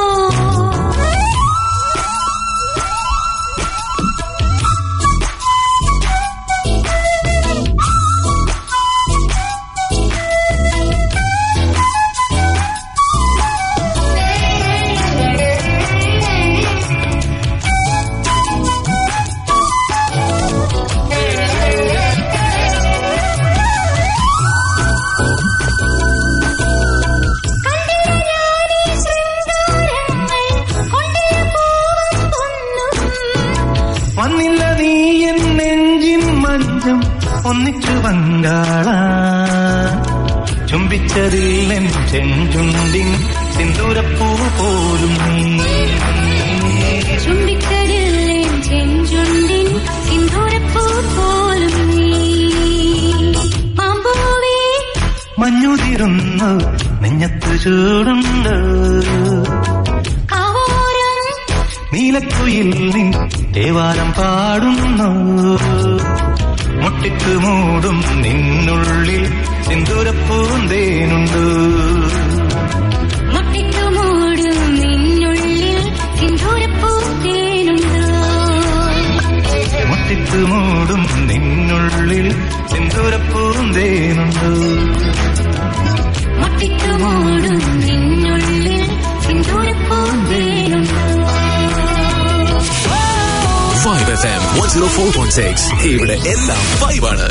വന്നില്ല നീ എൻ നെഞ്ചിൻ മഞ്ചം ഒന്നിച്ചു പങ്കാള ചുംബിച്ചതിൽ എൻ ചെഞ്ചുണ്ടിൻ സിന്ദൂരപ്പൂ പോലും നീ ചുണ്ടിക്കരല്ലേ ചെഞ്ചുണ്ടിൻ സിന്ദൂരപ്പൂ പോലും നീ മാമ്പൂവേ മഞ്ഞുതിരുന്നു നെഞ്ഞത്ത് ചൂടുണ്ട് കവോരം നീലക്കുയിൽ നിൻ ദേവാരം പാടുന്നു മുട്ടിക്ക് മൂടും നിന്നുള്ളിൽ സിന്ദൂരപ്പൂന്തേനുണ്ട് മുട്ടിട്ടു മൂടും നിന്നുള്ളിൽ സിന്ദൂരപ്പൂ തേനുണ്ടോ മുട്ടിക്ക് മൂടും നിന്നുള്ളിൽ സിന്ദൂരപ്പൂന്തേനുണ്ട് മുട്ടിട്ടു മൂടും നിന്നുള്ളിൽ സിന്ദൂരപ്പൂ തേനുണ്ടോ F M one zero four point six ഇവിടെ എല്ലാം വൈബാണ്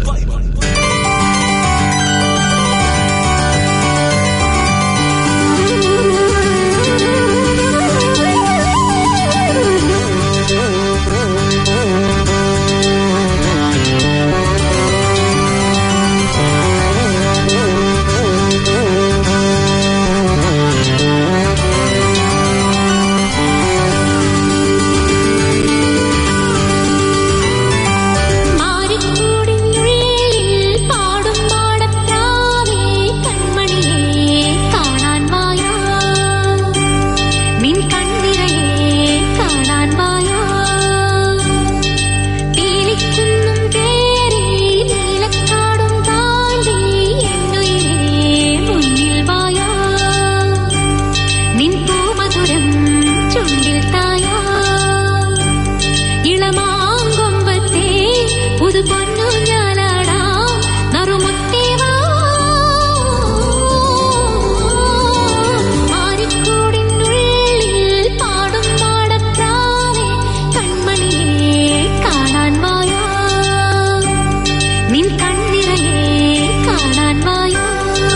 മാറിക്കൂടിനുള്ളിൽ പാടും പാടത്താവേ കൺമണിയെ കാണാൻ വായാ നിൻ കണ്ണിറയെ കാണാൻ വായാ പീലിക്കുന്നും കേറി നീലക്കാടും താണ്ടി എന്നുയിരേ മുന്നിൽ വായാ നിൻ പൂമധുരം ചുണ്ടിൽ തായാ ഇളമാങ്കൊമ്പത്തെ പുതു പൊന്നു ഞാലാടാം നറുമുത്തേവാ മാറിക്കൂടിനുള്ളിൽ പാടും പാടത്താവേ കൺമണിയെ കാണാൻ വായാ നിൻ കണ്ണിറയെ കാണാൻ വായാ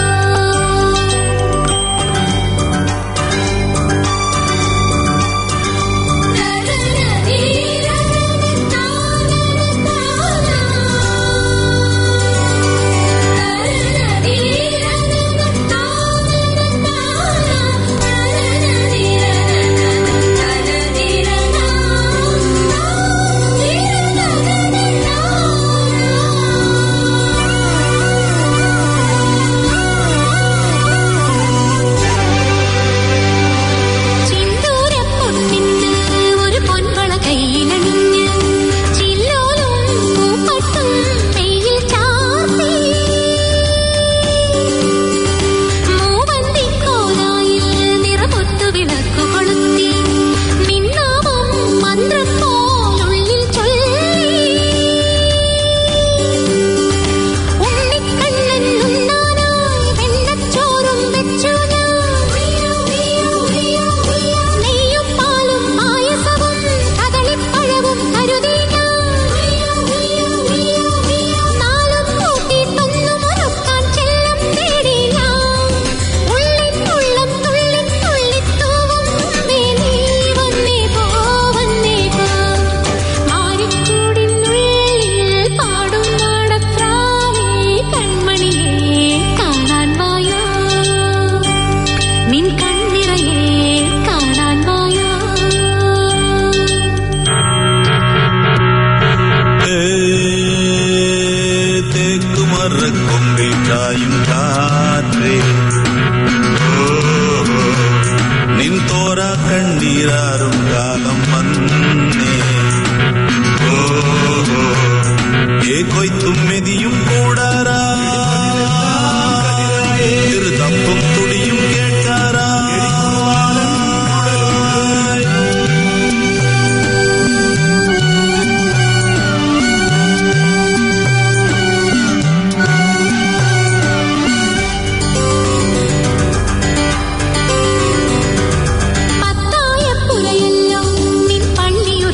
ചിന്തൂരപ്പൊട്ടിട്ട് ഒരു പൊൻവള കയ്യിലണിഞ്ഞ് ചില്ലോലും പൂപ്പട്ടും മെയ്യിൽ ചാർത്തി മൂവന്തിക്കോലായിൽ നിറപൊത്തു വിളക്കു കൊളുത്തി മിന്നാമം മന്ത്രം പോലുള്ളിൽ ചൊല്ലി ഉണ്ണിക്കണ്ണൻ ഉണ്ണാനായി വെണ്ണച്ചോറും വെച്ചു ഞാൻ നെയ്യും പാലും പായസവും കദളിപ്പഴവും കരുതി നാളും കൂട്ടിയിട്ടൊന്നു മുറുക്കാൻ ചെല്ലം തേടി ഞാൻ ഉള്ളിനുള്ളം തുള്ളി തുള്ളിത്തൂവും മുമ്പേ നീ വന്നേ പോ വന്നേ പോ മാറിക്കൂടിനുള്ളിൽ പാടും നാടത്രാവേ കൺമണിയെ കാണാൻ വായാ നിൻ കണ്ണിറയെ കാണാൻ വായാ തേക്കുമറക്കൊമ്പിൽ ചായും കാറ്റേ ഓ, നിൻ തോരാ കണ്ണീരാറും കാലം വന്നേ ഓ, ഏ കൊയ്ത്തും മെതിയും കൂടാറാ തപ്പും തുടിയും കേട്ടാറാ പത്തായ പുരയല്ലോ നിൻ പള്ളിയുടെ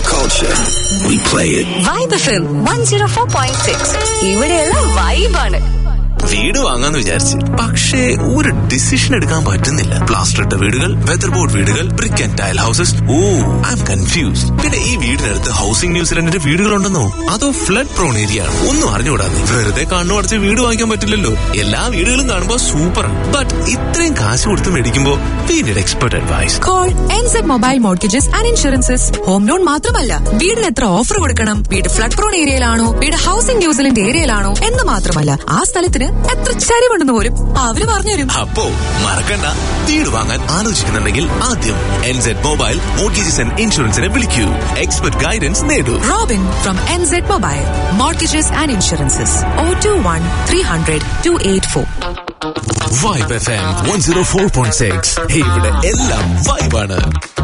culture. We play it. Vibe F M one zero four point six ഇവിടെയുള്ള വൈബാണ് വീട് വാങ്ങാന്ന് വിചാരിച്ച് പക്ഷേ ഒരു ഡിസിഷൻ എടുക്കാൻ പറ്റുന്നില്ല പ്ലാസ്റ്റർ ഇട്ട വീടുകൾ വെതർ ബോർഡ് വീടുകൾ brick and tile houses oh I'm confused പിന്നെ ഈ വീടിനടുത്ത് ഹൗസിംഗ് ന്യൂസിലൻഡിന്റെ വീടുകളുണ്ടെന്നോ അതോ ഫ്ലഡ് പ്രോൺ ഏരിയ ആണ് ഒന്നും അറിഞ്ഞുകൂടാതെ വെറുതെ കണ്ണു അടച്ച് വീട് വാങ്ങിക്കാൻ പറ്റില്ലല്ലോ എല്ലാ വീടുകളും കാണുമ്പോൾ സൂപ്പർ ബട്ട് ഇത്രയും കാശ് കൊടുത്ത് മേടിക്കുമ്പോ we need expert advice call N Z mobile mortgages and insurances home loan മാത്രമല്ല വീടിന് എത്ര ഓഫർ കൊടുക്കണം വീട് ഫ്ലഡ് പ്രോൺ ഏരിയയിലാണോ വീട് ഹൗസിംഗ് ന്യൂസിലൻഡ് ഏരിയയിലാണോ എന്ന് മാത്രമല്ല ആ സ്ഥലത്തിന് എത്ര ചരിവുണ്ടെന്ന് പോലും അവര് പറഞ്ഞുതരും അപ്പോ മറക്കണ്ട വീട് വാങ്ങാൻ ആലോചിക്കുന്നുണ്ടെങ്കിൽ ആദ്യം എൻസെഡ് മൊബൈൽ മോർഗേജസ് ആൻഡ് ഇൻഷുറൻസിനെ വിളിക്കൂ എക്സ്പെർട്ട് ഗൈഡൻസ് നേടൂ Robin from N Z mobile mortgages and insurances O two one three hundred two eight four vibe F M one zero four point six ഇവിടെ എല്ലാം വൈബാണ്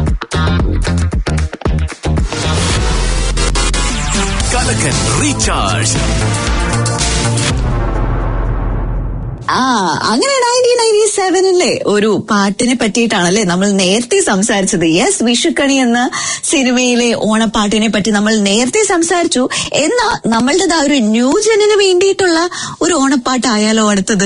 കലക്കൻ റീചാർജ് ആ അങ്ങനെ നയൻറ്റീൻ നയൻറ്റി സെവനിലെ ഒരു പാട്ടിനെ പറ്റിയിട്ടാണല്ലേ നമ്മൾ നേരത്തെ സംസാരിച്ചത് യെസ് വിഷുക്കണി എന്ന സിനിമയിലെ ഓണപ്പാട്ടിനെ പറ്റി നമ്മൾ നേരത്തെ സംസാരിച്ചു എന്നാ നമ്മളുടെ ഒരു ന്യൂ ജനിന് വേണ്ടിയിട്ടുള്ള ഒരു ഓണപ്പാട്ടായാലോ അടുത്തത്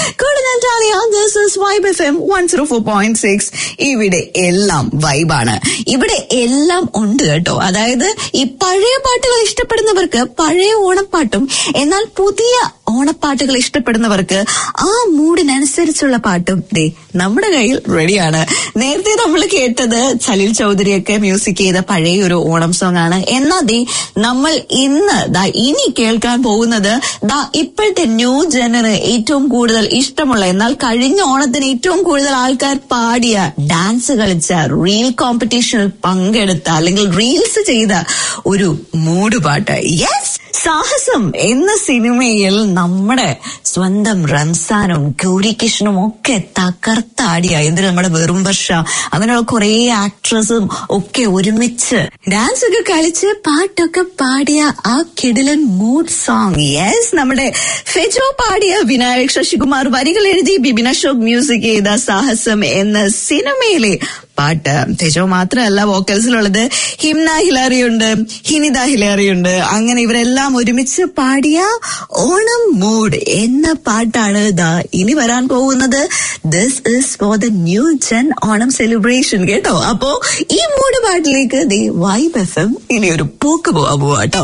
vibe F M one zero four point six ഇവിടെ എല്ലാം വൈബാണ് ഇവിടെ എല്ലാം ഉണ്ട് കേട്ടോ അതായത് ഈ പഴയ പാട്ടുകൾ ഇഷ്ടപ്പെടുന്നവർക്ക് പഴയ ഓണപ്പാട്ടും എന്നാൽ പുതിയ ഓണപ്പാട്ടുകൾ ഇഷ്ടപ്പെടുന്നവർക്ക് ആ മൂഡിനനുസരിച്ചുള്ള പാട്ടും ദേ നമ്മുടെ കയ്യിൽ റെഡിയാണ് നേരത്തെ നമ്മൾ കേട്ടത് സലിൽ ചൗധരിയൊക്കെ മ്യൂസിക് ചെയ്ത പഴയ ഒരു ഓണം സോങ് ആണ് എന്നാ ദേ നമ്മൾ ഇന്ന് ദാ ഇനി കേൾക്കാൻ പോകുന്നത് ദാ ഇപ്പോഴത്തെ ന്യൂ ജനറ് ഏറ്റവും കൂടുതൽ ഇഷ്ടമുള്ള എന്നാൽ കഴിഞ്ഞ ഓണത്തിന് ഏറ്റവും കൂടുതൽ ആൾക്കാർ പാടിയ ഡാൻസ് കളിച്ച റീൽ കോമ്പറ്റീഷനിൽ പങ്കെടുത്ത അല്ലെങ്കിൽ റീൽസ് ചെയ്ത ഒരു മൂഡ് പാട്ട് യെസ് സാഹസം എന്ന സിനിമയിൽ നമ്മുടെ സ്വന്തം റംസാനും ഗൗരികൃഷ്ണനും ഒക്കെ തകർത്താടിയ എന്തിന് നമ്മുടെ വെറും വർഷ അങ്ങനെയുള്ള കുറെ ആക്ട്രസും ഒക്കെ ഒരുമിച്ച് ഡാൻസ് ഒക്കെ കളിച്ച് പാട്ടൊക്കെ പാടിയ ആ കിടിലൻ മൂഡ് സോങ് യെസ് നമ്മുടെ ഫെജോ പാടിയ വിനായക് ശശികുമാർ വരികൾ എഴുതി ബിബിൻ അശോക് മ്യൂസിക് ചെയ്ത സാഹസം എന്ന സിനിമയിലെ പാട്ട് തെജോ മാത്രമല്ല വോക്കൽസിലുള്ളത് ഹിംന ഹിലാറി ഉണ്ട് ഹിനിത ഹിലാറി ഉണ്ട് അങ്ങനെ ഇവരെല്ലാം ഒരുമിച്ച് പാടിയ ഓണം മൂഡ് എന്ന പാട്ടാണ് ദാ ഇനി വരാൻ പോകുന്നത് this is for the new gen Onam celebration കേട്ടോ അപ്പോ ഈ മൂഡ് പാട്ടിലേക്ക് ദേ വൈബ് എഫ് എം ഇനി ഒരു പോക്ക് പോവാ പോവാട്ടോ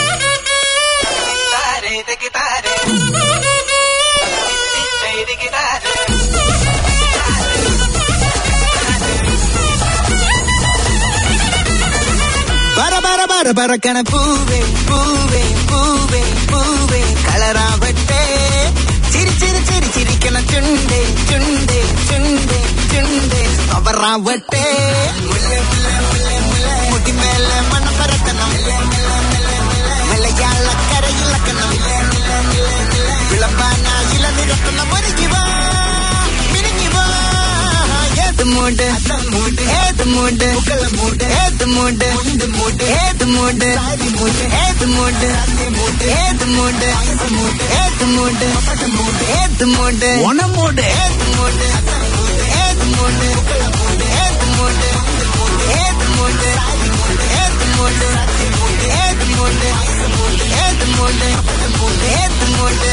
பர பர பர பறக்கண பூவே பூவே பூவே பூவே കളറാവട്ടെ ചിരി ചിരി ചിരി ചിരിക്കണ ചുണ്ടേ ചുണ്ടേ ചുണ്ടേ ചുണ്ടേ അവറാവട്ടെ മുടിമേലെ മണം പരത്തണം മലയാളക്കരയിളക്കണം വിളമ്പാനായില നിരത്തണം ഒരുങ്ങിവാ മിനുങ്ങിവാ ഏത് മൂട് ഏത് മൂട് ഏത് മൂട് ഏത് മൂട് ഏത് മൂട് ഏത് മൂട് ഏത് മൂട് ഏത് മൂട് ഏത് മൂട് ഓണമൂട് ഏത് മൂട് ഏത് മൂട് ഏത് മൂട് ഏത് മൂട് ഏത് മൂട് ഏത് മൂട് ഏത് മൂട് ഏത് മൂട്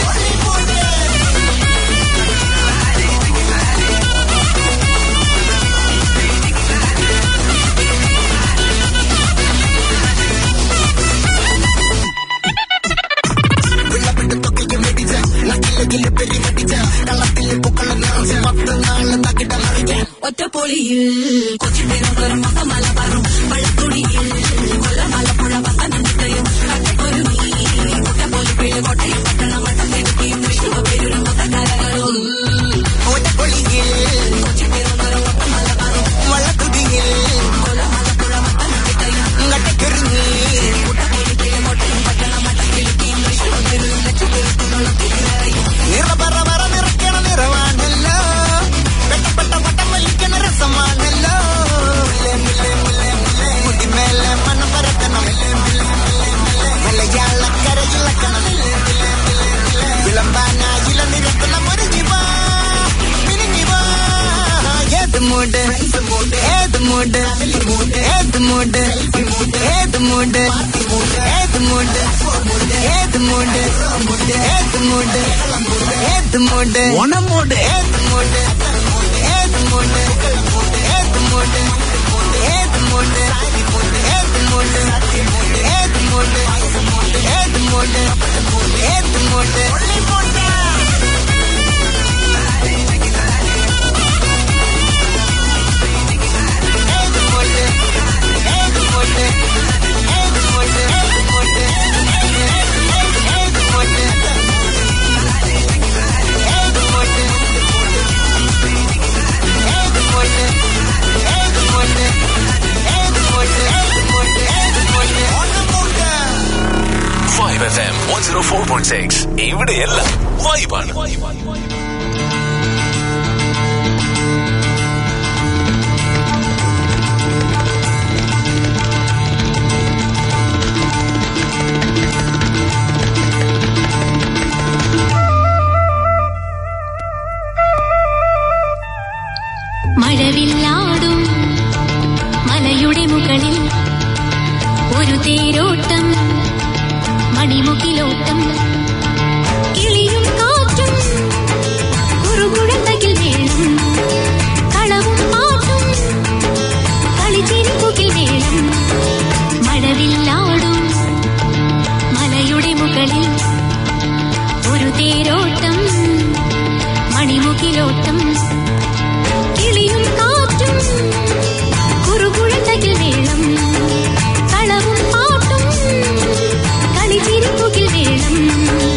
ഒറ്റപ്പൊളിയിൽ കൊച്ചിൻ മലബാറും വള്ളത്തുണിയിൽ കൊല്ലമലപ്പുഴ പത്തനംതിട്ടയും കട്ടക്കൊരുങ്ങി കുട്ടപ്പൊലിപ്പിഴ് കോട്ടയം പട്ടണം വട്ടം തിരുത്തിയും തൃശ്ശൂർ പേരും മൊത്തക്കരകളും ഒറ്റപ്പൊളിയിൽ കൊച്ചിൻ മലബാറും വള്ളത്തുടിയിൽ കൊല്ലമലപ്പുഴ പത്തനംതിട്ടയും കട്ടക്കൊരുങ്ങി കുട്ടപ്പൊലിപ്പിഴ് കോട്ടയം പട്ടണം വട്ടം തിരുത്തിയും തൃശ്ശൂർ പേരും നിറ പറ പറ നിറയ്ക്കണ നിറവാണല്ലോ വെട്ടപ്പെട്ട വട്ടം വലിക്കണ രസമാണല്ലോ മുടിമേലെ മണം പരത്തണം മലയാളക്കരയിളക്കണം വിളമ്പാനായില നിരത്തണം ഒരുങ്ങിവാ മിനുങ്ങിവാ ഏത് മൂട് ഏത് ഏത് മൂട് ഏത് മൂട് ഏത് മൂട് ഏത് മൂട് ഏത് മൂട് ഏത് മൂട് ഏത് മൂട് ഓണമൂട് ഏത് മൂട് ഏത് മൂട് ഏത് മൂട് ഏത് മൂട് ഏത് മൂട് ഏത് മൂട് ഏത് മൂട് ഏത് മൂട് vibe F M one zero four point six ഇവിടെയെല്ലാം വൈബാണ് മഴവില്ലാടും മലയുടെ മുകളിൽ ഒരു തേരോട്ടം മണിമുക്കിലോട്ടം കിളിയും കാറ്റും കുറുകുഴന്തകിൽ വേണം കളവും പാട്ടും കളിച്ചിരിപ്പുകിൽ വേണം മഴവില്ലാടും മലയുടെ മുകളിൽ ഒരു തേരോട്ടം മണിമുക്കിലോട്ടം കിളിയും കാറ്റും കുറുകുഴന്തകിൽ വേണം കളവും പാട്ടും കളിച്ചിരിപ്പുകിൽ വേണം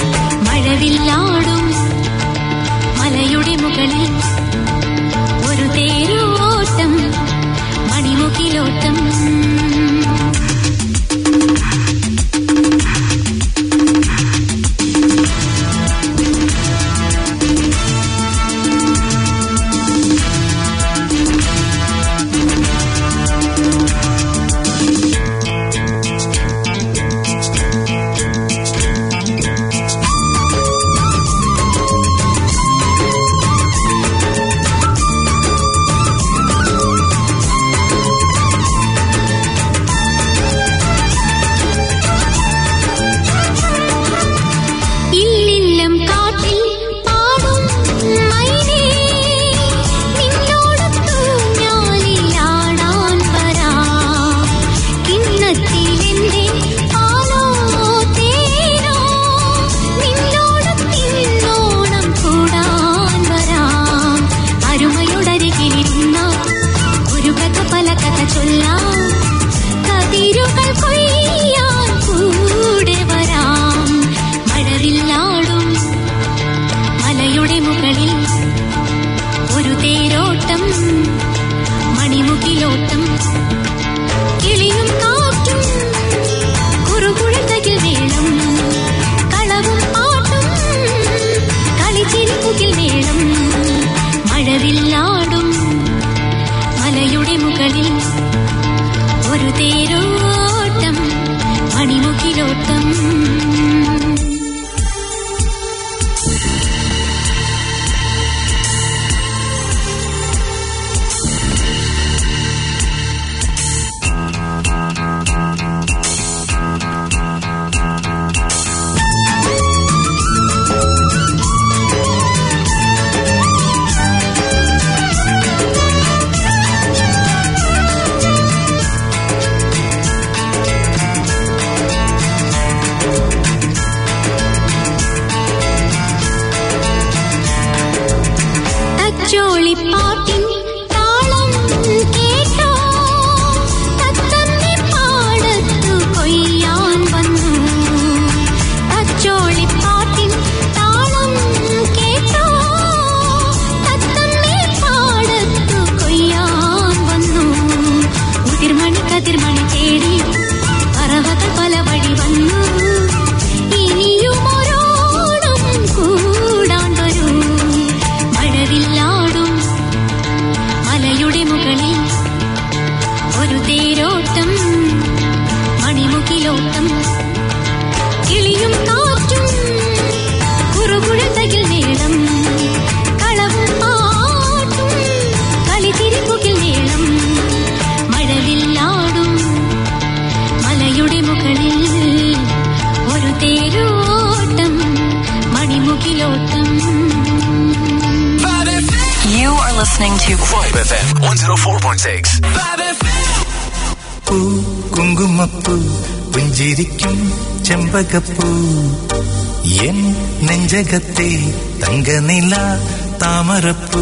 listening to Vibe FM 104.6. പൂ കുങ്കുമപ്പൂ പുഞ്ചിരിക്കും ചെമ്പകപ്പൂ എൻ നെഞ്ചകത്തെ തങ്കനില താമരപ്പൂ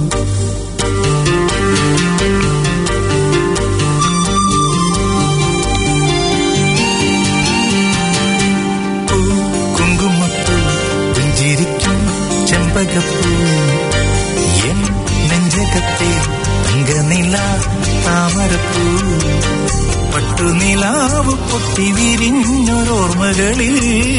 പൂ കുങ്കുമപ്പൂ പുഞ്ചിരിക്കും ചെമ്പകപ്പൂ എൻ നെഞ്ചകത്തെ തങ്കനില താമരപ്പൂ പട്ടുനിലാവ് പൊട്ടി വിരിഞ്ഞൊരോർമ്മകളിൽ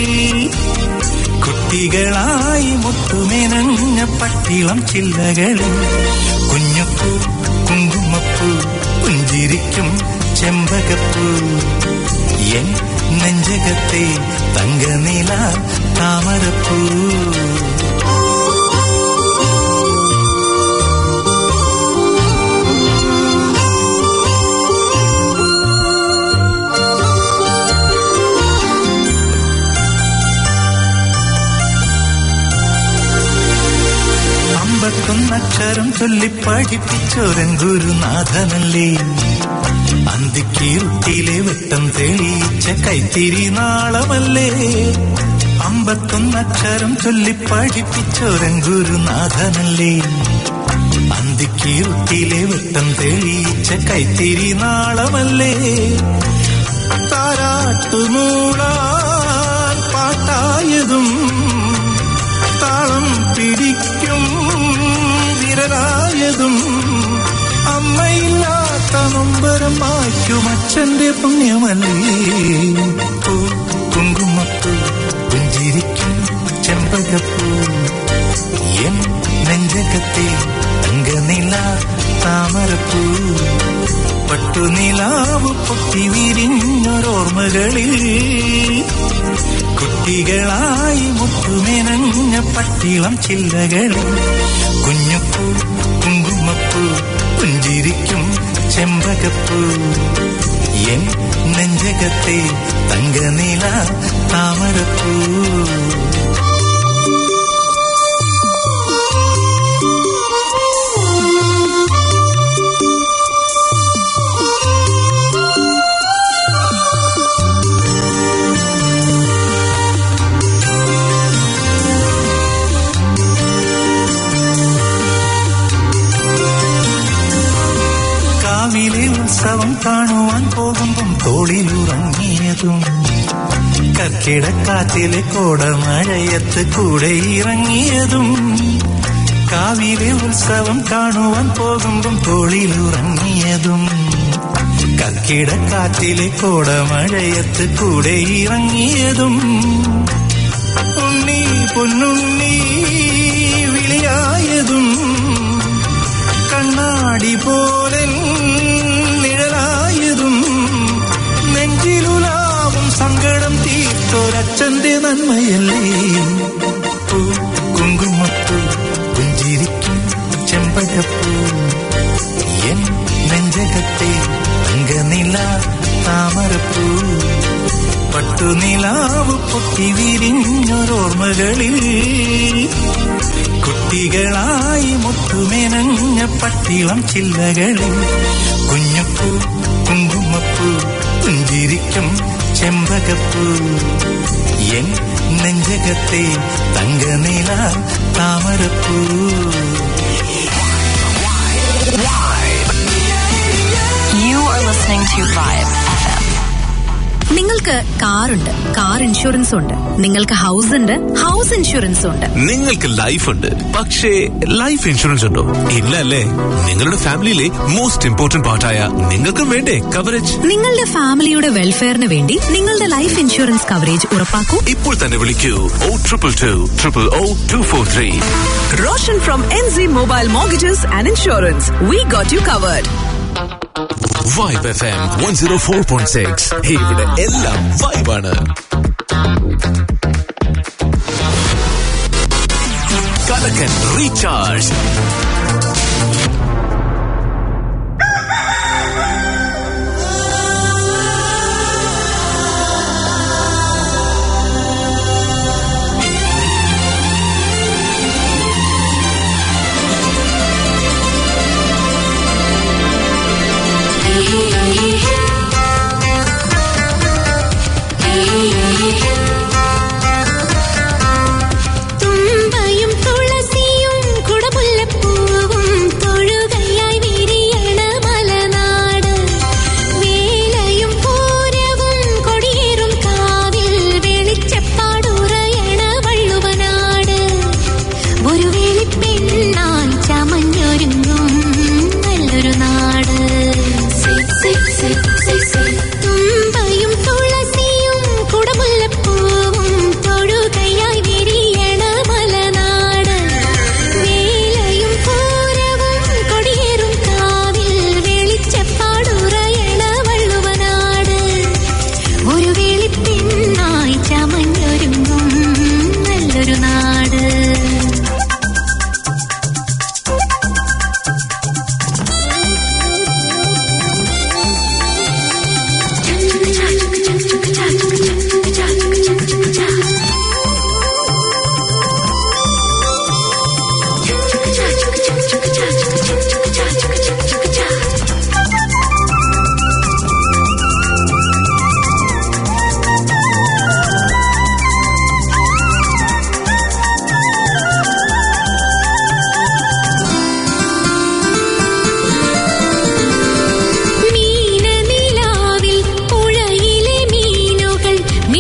കുട്ടികളായി മുട്ടുമെനഞ്ഞ പട്ടിളം ചില്ലകളിൽ കുഞ്ഞുപ്പൂ കുങ്കുമപ്പൂ പുഞ്ചിരിക്കും ചെമ്പകപ്പൂ എൻ നെഞ്ചകത്തെ തങ്കനില താമരപ്പൂ അമ്പത്തൊന്നക്ഷരം ചൊല്ലി പഠിപ്പിച്ചോരൻ ഗുരുനാഥനല്ലേ അന്തിക്കീർത്തിയിലെ വെട്ടം തെളിയിച്ച കൈത്തിരി നാളമല്ലേ അമ്പത്തൊന്നക്ഷരം ചൊല്ലി പഠിപ്പിച്ചോരൻ ഗുരുനാഥനല്ലേ അന്തിക്കീർത്തിയിലെ വെട്ടം തെളിയിച്ച കൈത്തിരി നാളമല്ലേ താരാട്ടുമൂളാൻ പാട്ടായതും താളം പിടിക്കും വിരലായതും അമ്മയില്ലാത്ത നൊമ്പരം മായ്ക്കും അച്ഛന്റെ പുണ്യമല്ലേ പൂ കുങ്കുമപ്പൂ പുഞ്ചിരിക്കും ചെമ്പകപ്പൂ എൻ നെഞ്ചകത്തെ തങ്കനില താമരപ്പൂ പട്ടുനിലാവ് പൊട്ടി വിരിഞ്ഞൊരോർമ്മകളിൽ കുട്ടികളായി മുട്ടുമെനഞ്ഞ പട്ടിളം ചില്ലകളിൽ കുഞ്ഞുപ്പൂ കുങ്കുമപ്പൂ പുഞ്ചിരിക്കും ചെമ്പകപ്പൂ എൻ നെഞ്ചകത്തെ തങ്കനില താമരപ്പൂ കാവിലെ ഉത്സവം കാണുവാൻ പോകുമ്പം തോളിലുറങ്ങിയതും കർക്കിടക്കാറ്റിലെ കോടമഴയത്ത് കൂടെ ഇറങ്ങിയതും കാവിലെ ഉത്സവം കാണുവാൻ പോകുമ്പം തോളിലുറങ്ങിയതും കർക്കിടക്കാറ്റിലെ കോടമഴയത്ത് കൂടെ ഇറങ്ങിയതും ഉണ്ണി പൊന്നുണ്ണി വിളിയായതും കണ്ണാടി പോലെ നിഴലായതും നെഞ്ചിലുലാവും സങ്കടം തീർത്തൊരച്ഛന്റെ നന്മയല്ലേ പൂ കുങ്കുമപ്പൂ പുഞ്ചിരിക്കും ചെമ്പകപ്പൂ എൻ നെഞ്ചകത്തെ തങ്കനില താമരപ്പൂ പട്ടുനിലാവ് പൊട്ടി വിരിഞ്ഞൊരോർമ്മകളിൽ കുട്ടികളായി മുട്ടുമെനഞ്ഞ പട്ടിളം ചില്ലകളിൽ കുഞ്ഞുപ്പൂ കുങ്കുമപ്പൂ പുഞ്ചിരിക്കും ചെമ്പകപ്പൂ എൻ നെഞ്ചകത്തെ തങ്കനില താമരപ്പൂ You are listening to Vibe FM. നിങ്ങൾക്ക് കാറുണ്ട് കാർ ഇൻഷുറൻസ് ഉണ്ട് നിങ്ങൾക്ക് ഹൗസ് ഉണ്ട് ഹൗസ് ഇൻഷുറൻസ് ഉണ്ട് നിങ്ങൾക്ക് ലൈഫ് ഉണ്ട് പക്ഷേ ലൈഫ് ഇൻഷുറൻസ് ഉണ്ടോ ഇല്ല അല്ലേ നിങ്ങളുടെ ഫാമിലിയിലെ മോസ്റ്റ് ഇമ്പോർട്ടന്റ് പാർട്ടായ നിങ്ങൾക്കും വേണ്ടേ കവറേജ് നിങ്ങളുടെ ഫാമിലിയുടെ വെൽഫെയറിന് വേണ്ടി നിങ്ങളുടെ ലൈഫ് ഇൻഷുറൻസ് കവറേജ് ഉറപ്പാക്കൂ ഇപ്പോൾ തന്നെ വിളിക്കൂ O triple two triple O two four three Roshan from NZ Mobile Mortgages and Insurance. We got you covered. Vibe F M one zero four point six ഇവിടെ എല്ലാം വൈബാണ് കലക്കൻ റീചാർജ്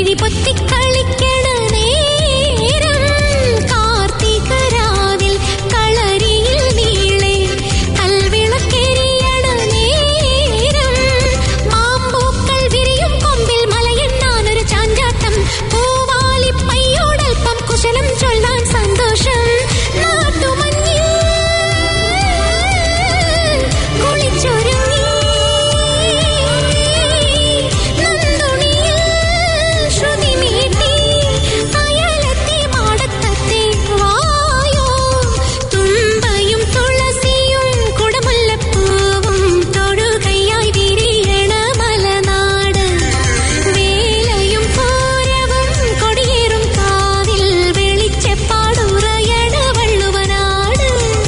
മിഴി പൊത്തിക്കളിക്കണ നേരം കാർത്തികരാവിൽ കളരിയിൽ നീളെ കൽവിളക്കെരിയണ നേരം മാമ്പൂക്കൾ വിരിയും കൊമ്പിൽ മലയെണ്ണാനൊരു ചാഞ്ചാട്ടം പൂവാലിപ്പയ്യോടൽപ്പം കുശലം ചൊല്ലാൻ സന്തോഷം നാട്ടുമഞ്ഞിൽ കുളിച്ചൊരുങ്ങി നന്ദുണിയിൽ ശ്രുതി മീട്ടി അയലത്തെ മാടത്തത്തെ വായോ തുമ്പയും തുളസിയും കുടമുല്ലപ്പൂവും തൊഴുകൈയായി വിരിയണ മലനാട് വേലയും പൂരവും കൊടിയേറും കാവിൽ വെളിച്ചപ്പാടുറയണ വള്ളുവനാട്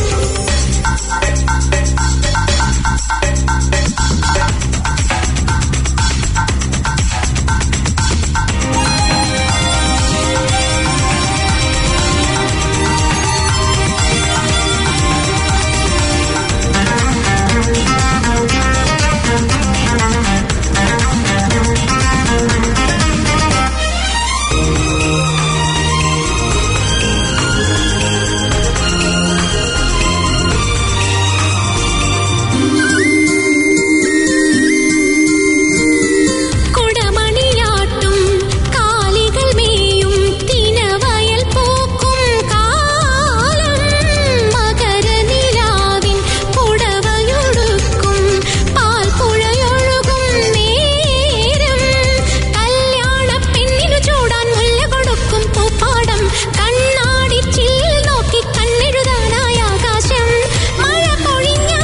കുടമണിയാട്ടും കാലികൾ മേയും തിനവയൽ പൂക്കും കാലം മകരനിലാവിൻ പുടവയൊടുക്കും പാൽപ്പുഴയൊഴുകും നേരം കല്യാണ പെണ്ണിനു ചൂടാൻ മുല്ല കൊടുക്കും പൂപ്പാടം കണ്ണാടിച്ചിൽ നോക്കി കണ്ണെഴുതാനായ ആകാശം മഴ പൊഴിഞ്ഞാൽ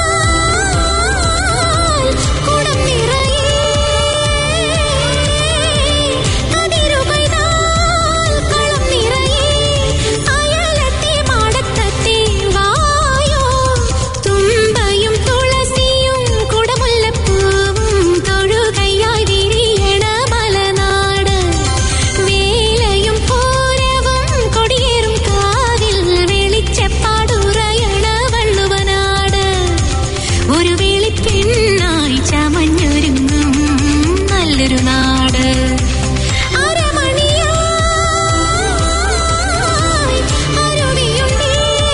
കുടം നിറയെ കതിരുകൊയ്താൽ കളം നിറയെ അയലത്തെ മാടത്തത്തെ വായോ തുമ്പയും തുളസിയും കുടമുല്ലപ്പൂവും തൊഴുകൈയായി വിരിയണ മലനാട് വേലയും പൂരവും കൊടിയേറും കാവിൽ വെളിച്ചപ്പാടുറയണ വള്ളുവനാട് ഒരു വെളിപ്പെണ്ണായി ചമഞ്ഞൊരുങ്ങും നല്ലൊരു നാട് അരമണിയായി അരുവിയുണ്ടേ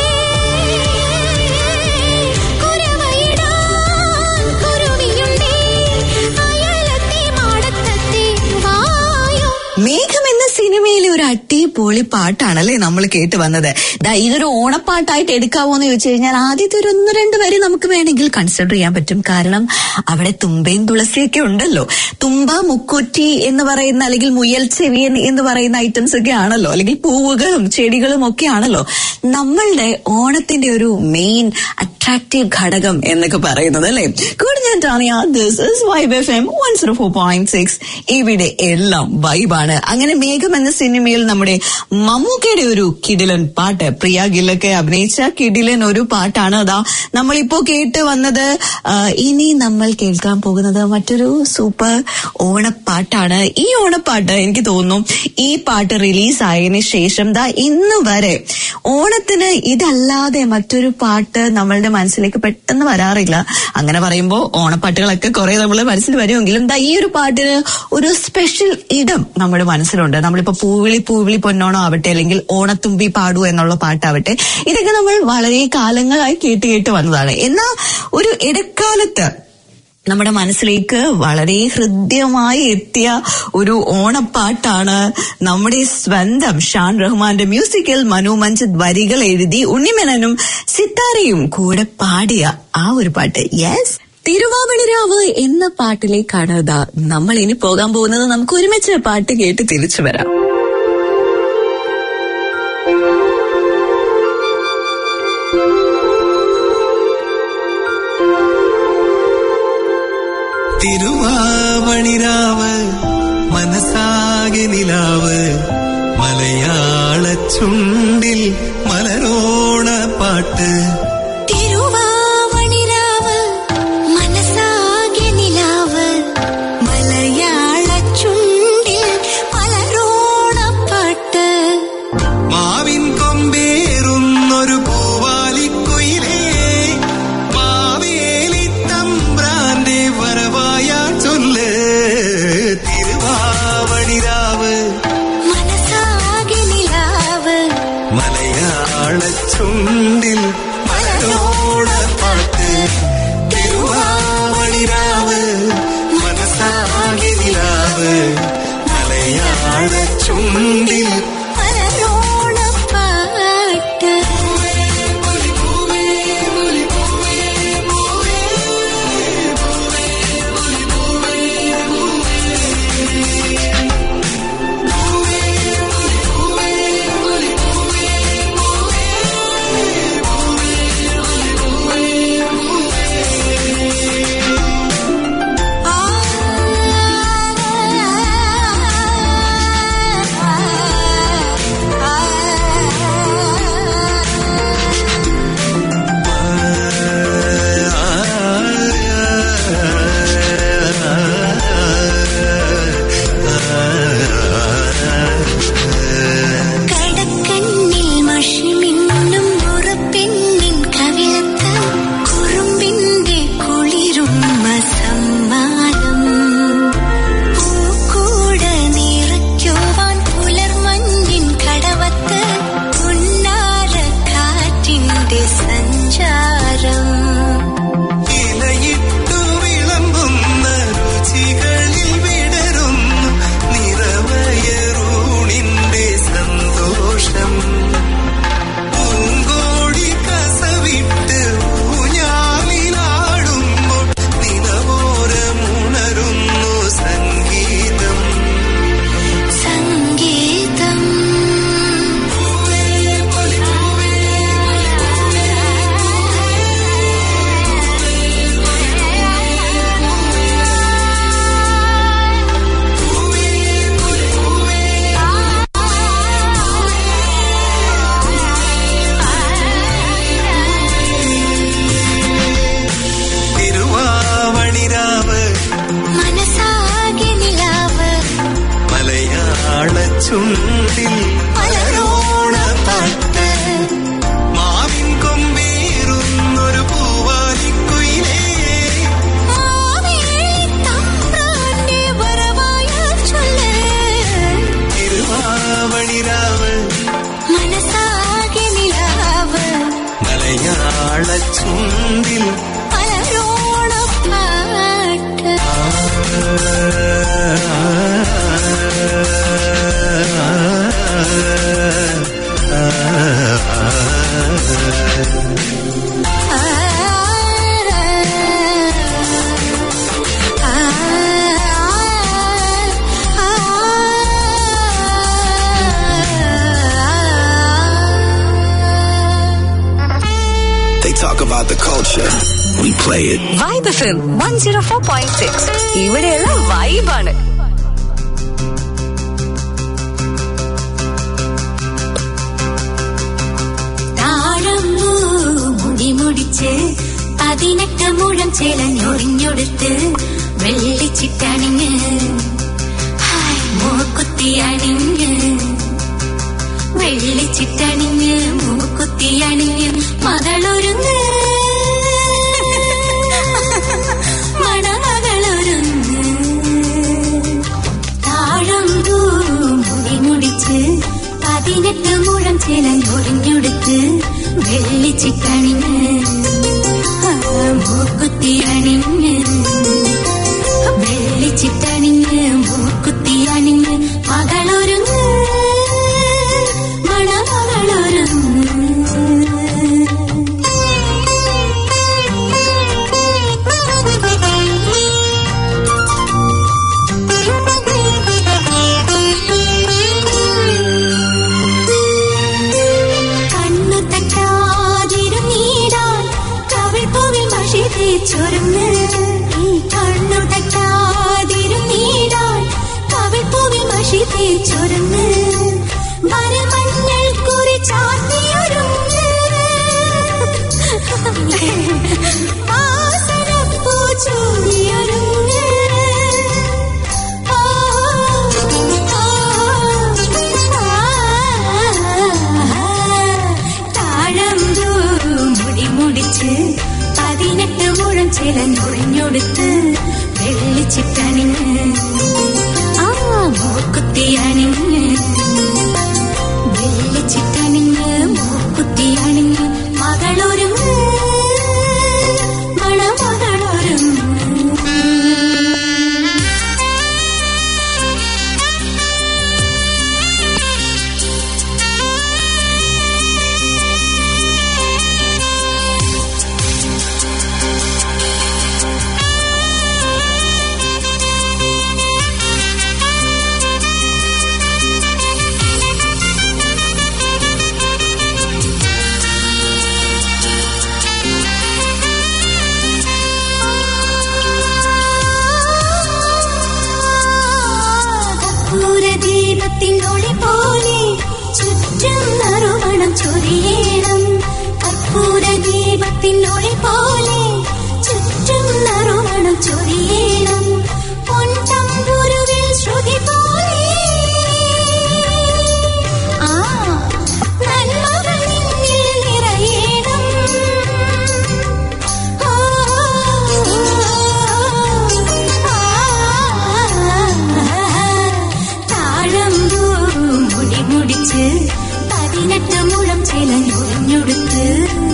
കുരവയിടാൻ കുരുവിയുണ്ടേ അയലത്തെ മാടത്തത്തെ വായോ മേഘം എന്ന സിനിമയിലെ ഒരു അടിപൊളി പാട്ടാണല്ലേ നമ്മൾ കേട്ട് വന്നത് ദാ ഇതൊരു ഓണപ്പാട്ടായിട്ട് എടുക്കാവോ എന്ന് ചോദിച്ചു കഴിഞ്ഞാൽ ആദ്യത്തെ ഒരു ഒന്ന് രണ്ട് വരി നമുക്ക് വേണമെങ്കിൽ കൺസിഡർ ചെയ്യാൻ പറ്റും കാരണം അവിടെ തുമ്പയും തുളസിയൊക്കെ ഉണ്ടല്ലോ തുമ്പ മുക്കുറ്റി എന്ന് പറയുന്ന അല്ലെങ്കിൽ മുയൽ ചെവിയൻ എന്ന് പറയുന്ന ഐറ്റംസ് ഒക്കെ ആണല്ലോ അല്ലെങ്കിൽ പൂവുകളും ചെടികളും ഒക്കെ ആണല്ലോ നമ്മളുടെ ഓണത്തിന്റെ ഒരു മെയിൻ അട്രാക്റ്റീവ് ഘടകം എന്നൊക്കെ പറയുന്നത് അല്ലേ കൂടെ ഞാൻ Tania this is vibe F M one zero four point six ഇവിടെ എല്ലാം വൈബാണ് അങ്ങനെ മേഘം എന്ന സിനിമയിൽ നമ്മുടെ മമ്മൂക്കയുടെ ഒരു കിടിലൻ പാട്ട് പ്രിയ ഗില്ലൊക്കെ അഭിനയിച്ച കിടിലൻ ഒരു പാട്ടാണ് അതാ നമ്മളിപ്പോ കേട്ട് വന്നത് ആ, ഇനി നമ്മൾ കേൾക്കാൻ പോകുന്നത് മറ്റൊരു സൂപ്പർ ഓണപ്പാട്ടാണ് ഈ ഓണപ്പാട്ട് എനിക്ക് തോന്നുന്നു ഈ പാട്ട് റിലീസ് ആയതിനു ശേഷം ദാ ഇന്ന് വരെ ഓണത്തിന് ഇതല്ലാതെ മറ്റൊരു പാട്ട് നമ്മളുടെ മനസ്സിലേക്ക് പെട്ടെന്ന് വരാറില്ല അങ്ങനെ പറയുമ്പോൾ ഓണപ്പാട്ടുകളൊക്കെ കുറെ നമ്മളെ മനസ്സിൽ വരുമെങ്കിലും ദാ ഈ ഒരു പാട്ടിന് ഒരു സ്പെഷ്യൽ ഇടം നമ്മുടെ മനസ്സിലുണ്ട് നമ്മളിപ്പോ പൂവിളി പൂവിളി പൊന്നോണം ആവട്ടെ അല്ലെങ്കിൽ ഓണത്തുമ്പി പാടൂ എന്നുള്ള പാട്ടാവട്ടെ ഇതൊക്കെ നമ്മൾ വളരെ കാലങ്ങളായി കേട്ട് കേട്ട് വന്നതാണ് എന്നാൽ ഒരു ഇടക്കാലത്ത് നമ്മുടെ മനസ്സിലേക്ക് വളരെ ഹൃദ്യമായി എത്തിയ ഒരു ഓണപ്പാട്ടാണ് നമ്മുടെ സ്വന്തം ഷാൻ റഹ്മാന്റെ മ്യൂസിക്കിൽ മനു മഞ്ചത് വരികൾ എഴുതി ഉണ്ണിമേനനും സിത്താരയും കൂടെ പാടിയ ആ ഒരു പാട്ട് യെസ് തിരുവാമണിരാവ് എന്ന പാട്ടിലേക്കാണ് ദാ നമ്മൾ ഇനി പോകാൻ പോകുന്നത് നമുക്ക് ഒരുമിച്ച് പാട്ട് കേട്ട് തിരിച്ചു വരാം തിരുവാവണിരാവ് മനസ്സാകെ നിലാവ് മലയാള ചുണ്ടിൽ മലരോണ പാട്ട് തിരുവാവണിരാവ് മനസ്സാകെ നിലാവ് മലയാള ചുണ്ടിൽ പലരോണപ്പാട്ട് മാവിൻ കൊമ്പേറുന്നൊരു പൂവാലിക്കുയിലേ മാവേലി തമ്പ്രാന്റെ വരവായ ചൊല്ല് തിരുവാവണിരാവ് ചുണ്ടിൽ മലരോണപ്പാട്ട് കടക്കണ്ണിൽ മഷിമിന്നും ഉറപ്പെണ്ണിൻ കവിളത്ത് കുറുമ്പിന്റെ കുളിരുമ്മ സമ്മാനം പൂക്കൂട നിറയ്ക്കുവാൻ പുലർമഞ്ഞിൻ കടവത്ത് ഉന്നാര കാറ്റിന്റെ സഞ്ചാരം ഇലയിട്ടു വിളമ്പുന്ന രുചികളിൽ വിടരുന്നു നിറവയറൂണിന്റെ സന്തോഷം പൂങ്കോടി കസവിട്ട് ഊഞ്ഞാലിലാടുമ്പോൾ നിലവോരമുണരുന്നു സംഗീതം സംഗീതം തിരുവാവണിരാവ് മനസ്സാകെ നിലാവ് മലയാള ചുണ്ടിൽ മലരോണപ്പാട്ട് മാവിൻ കൊമ്പേറുന്നൊരു പൂവാലിക്കുയിലേ തമ്പ്രാന്റെ വരവായ ചൊല്ല് തിരുവാവണിരാവ് മനസ്സാകെ നിലാവ് മലയാള ചുണ്ടിൽ മലരോണപ്പാട്ട് They talk about the culture. We play it. Vibe F one zero four point six ഇവിടെയുള്ള വൈബാണ് താഴമ്പൂ മുടി മുടിച്ച് പതിനെട്ട് മുഴം ചിലഞ്ഞൊറിഞ്ഞൊടുത്ത് വെള്ളിച്ചിട്ടണിഞ്ഞ് ഹായ് മൂക്കുത്തി അണിഞ്ഞ് വെള്ളിച്ചിട്ടണിഞ്ഞ് മൂക്കുത്തി അണിഞ്ഞ് മകളൊരുങ്ങ് മണമകളൊരുങ്ങ് താഴമ്പൂ മുടി മുടിച്ച് പതിനെട്ട് മുഴം ചിലഞ്ഞൊറിഞ്ഞൊടുത്ത് വെള്ളിച്ചിട്ടണിഞ്ഞ് ആ, മൂക്കുത്തി അണിഞ്ഞ് വെള്ളിച്ചിട്ടണിഞ്ഞ് മൂക്കുത്തി അണിഞ്ഞ് മകളൊരുങ്ങ് കണ്ണു തട്ടാതിരുന്നീടാൻ കവിൾ പൂവിൽ മഷി തേച്ചൊരുങ്ങ് കണ്ണു തട്ടാതിരുന്നീടാൻ കവിൾ പൂവിൽ മഷി തേച്ചൊരുങ്ങ് മരമഞ്ഞൾ കുറി ചാത്തിയൊരുങ്ങ് വാസനപ്പൂ ചൂടിയൊരുങ്ങ് താഴമ്പൂ മുടി മുടിച്ച് പതിനെട്ട് മുഴം ചിലഞ്ഞൊഴിഞ്ഞൊടുത്ത് വെള്ളിച്ചിട്ടണിഞ്ഞ് ആ മൂക്കുത്തി അണിഞ്ഞ് വെള്ളിച്ചിട്ടണിഞ്ഞ് മൂക്കുത്തി അണിഞ്ഞ് മകളൊരുങ്ങ് മണമകളൊരുങ്ങ് ദീപത്തിനൊളി പോലെ ചുറ്റും നറുമണം ചൊരിയണം കർപ്പൂര ദീപത്തിനൊളി പോലെ ചുറ്റും നറുമണം ചൊരിയണം പൊൻതമ്പുരുവിൽ ശ്രുതി പോലെ ആ നന്മകൾ നിന്നിൽ നിറയണം താഴമ്പൂ മുടി മുടിച്ച് പതിനെട്ട് മുഴം ചിലഞ്ഞൊടിഞ്ഞൊടുത്ത്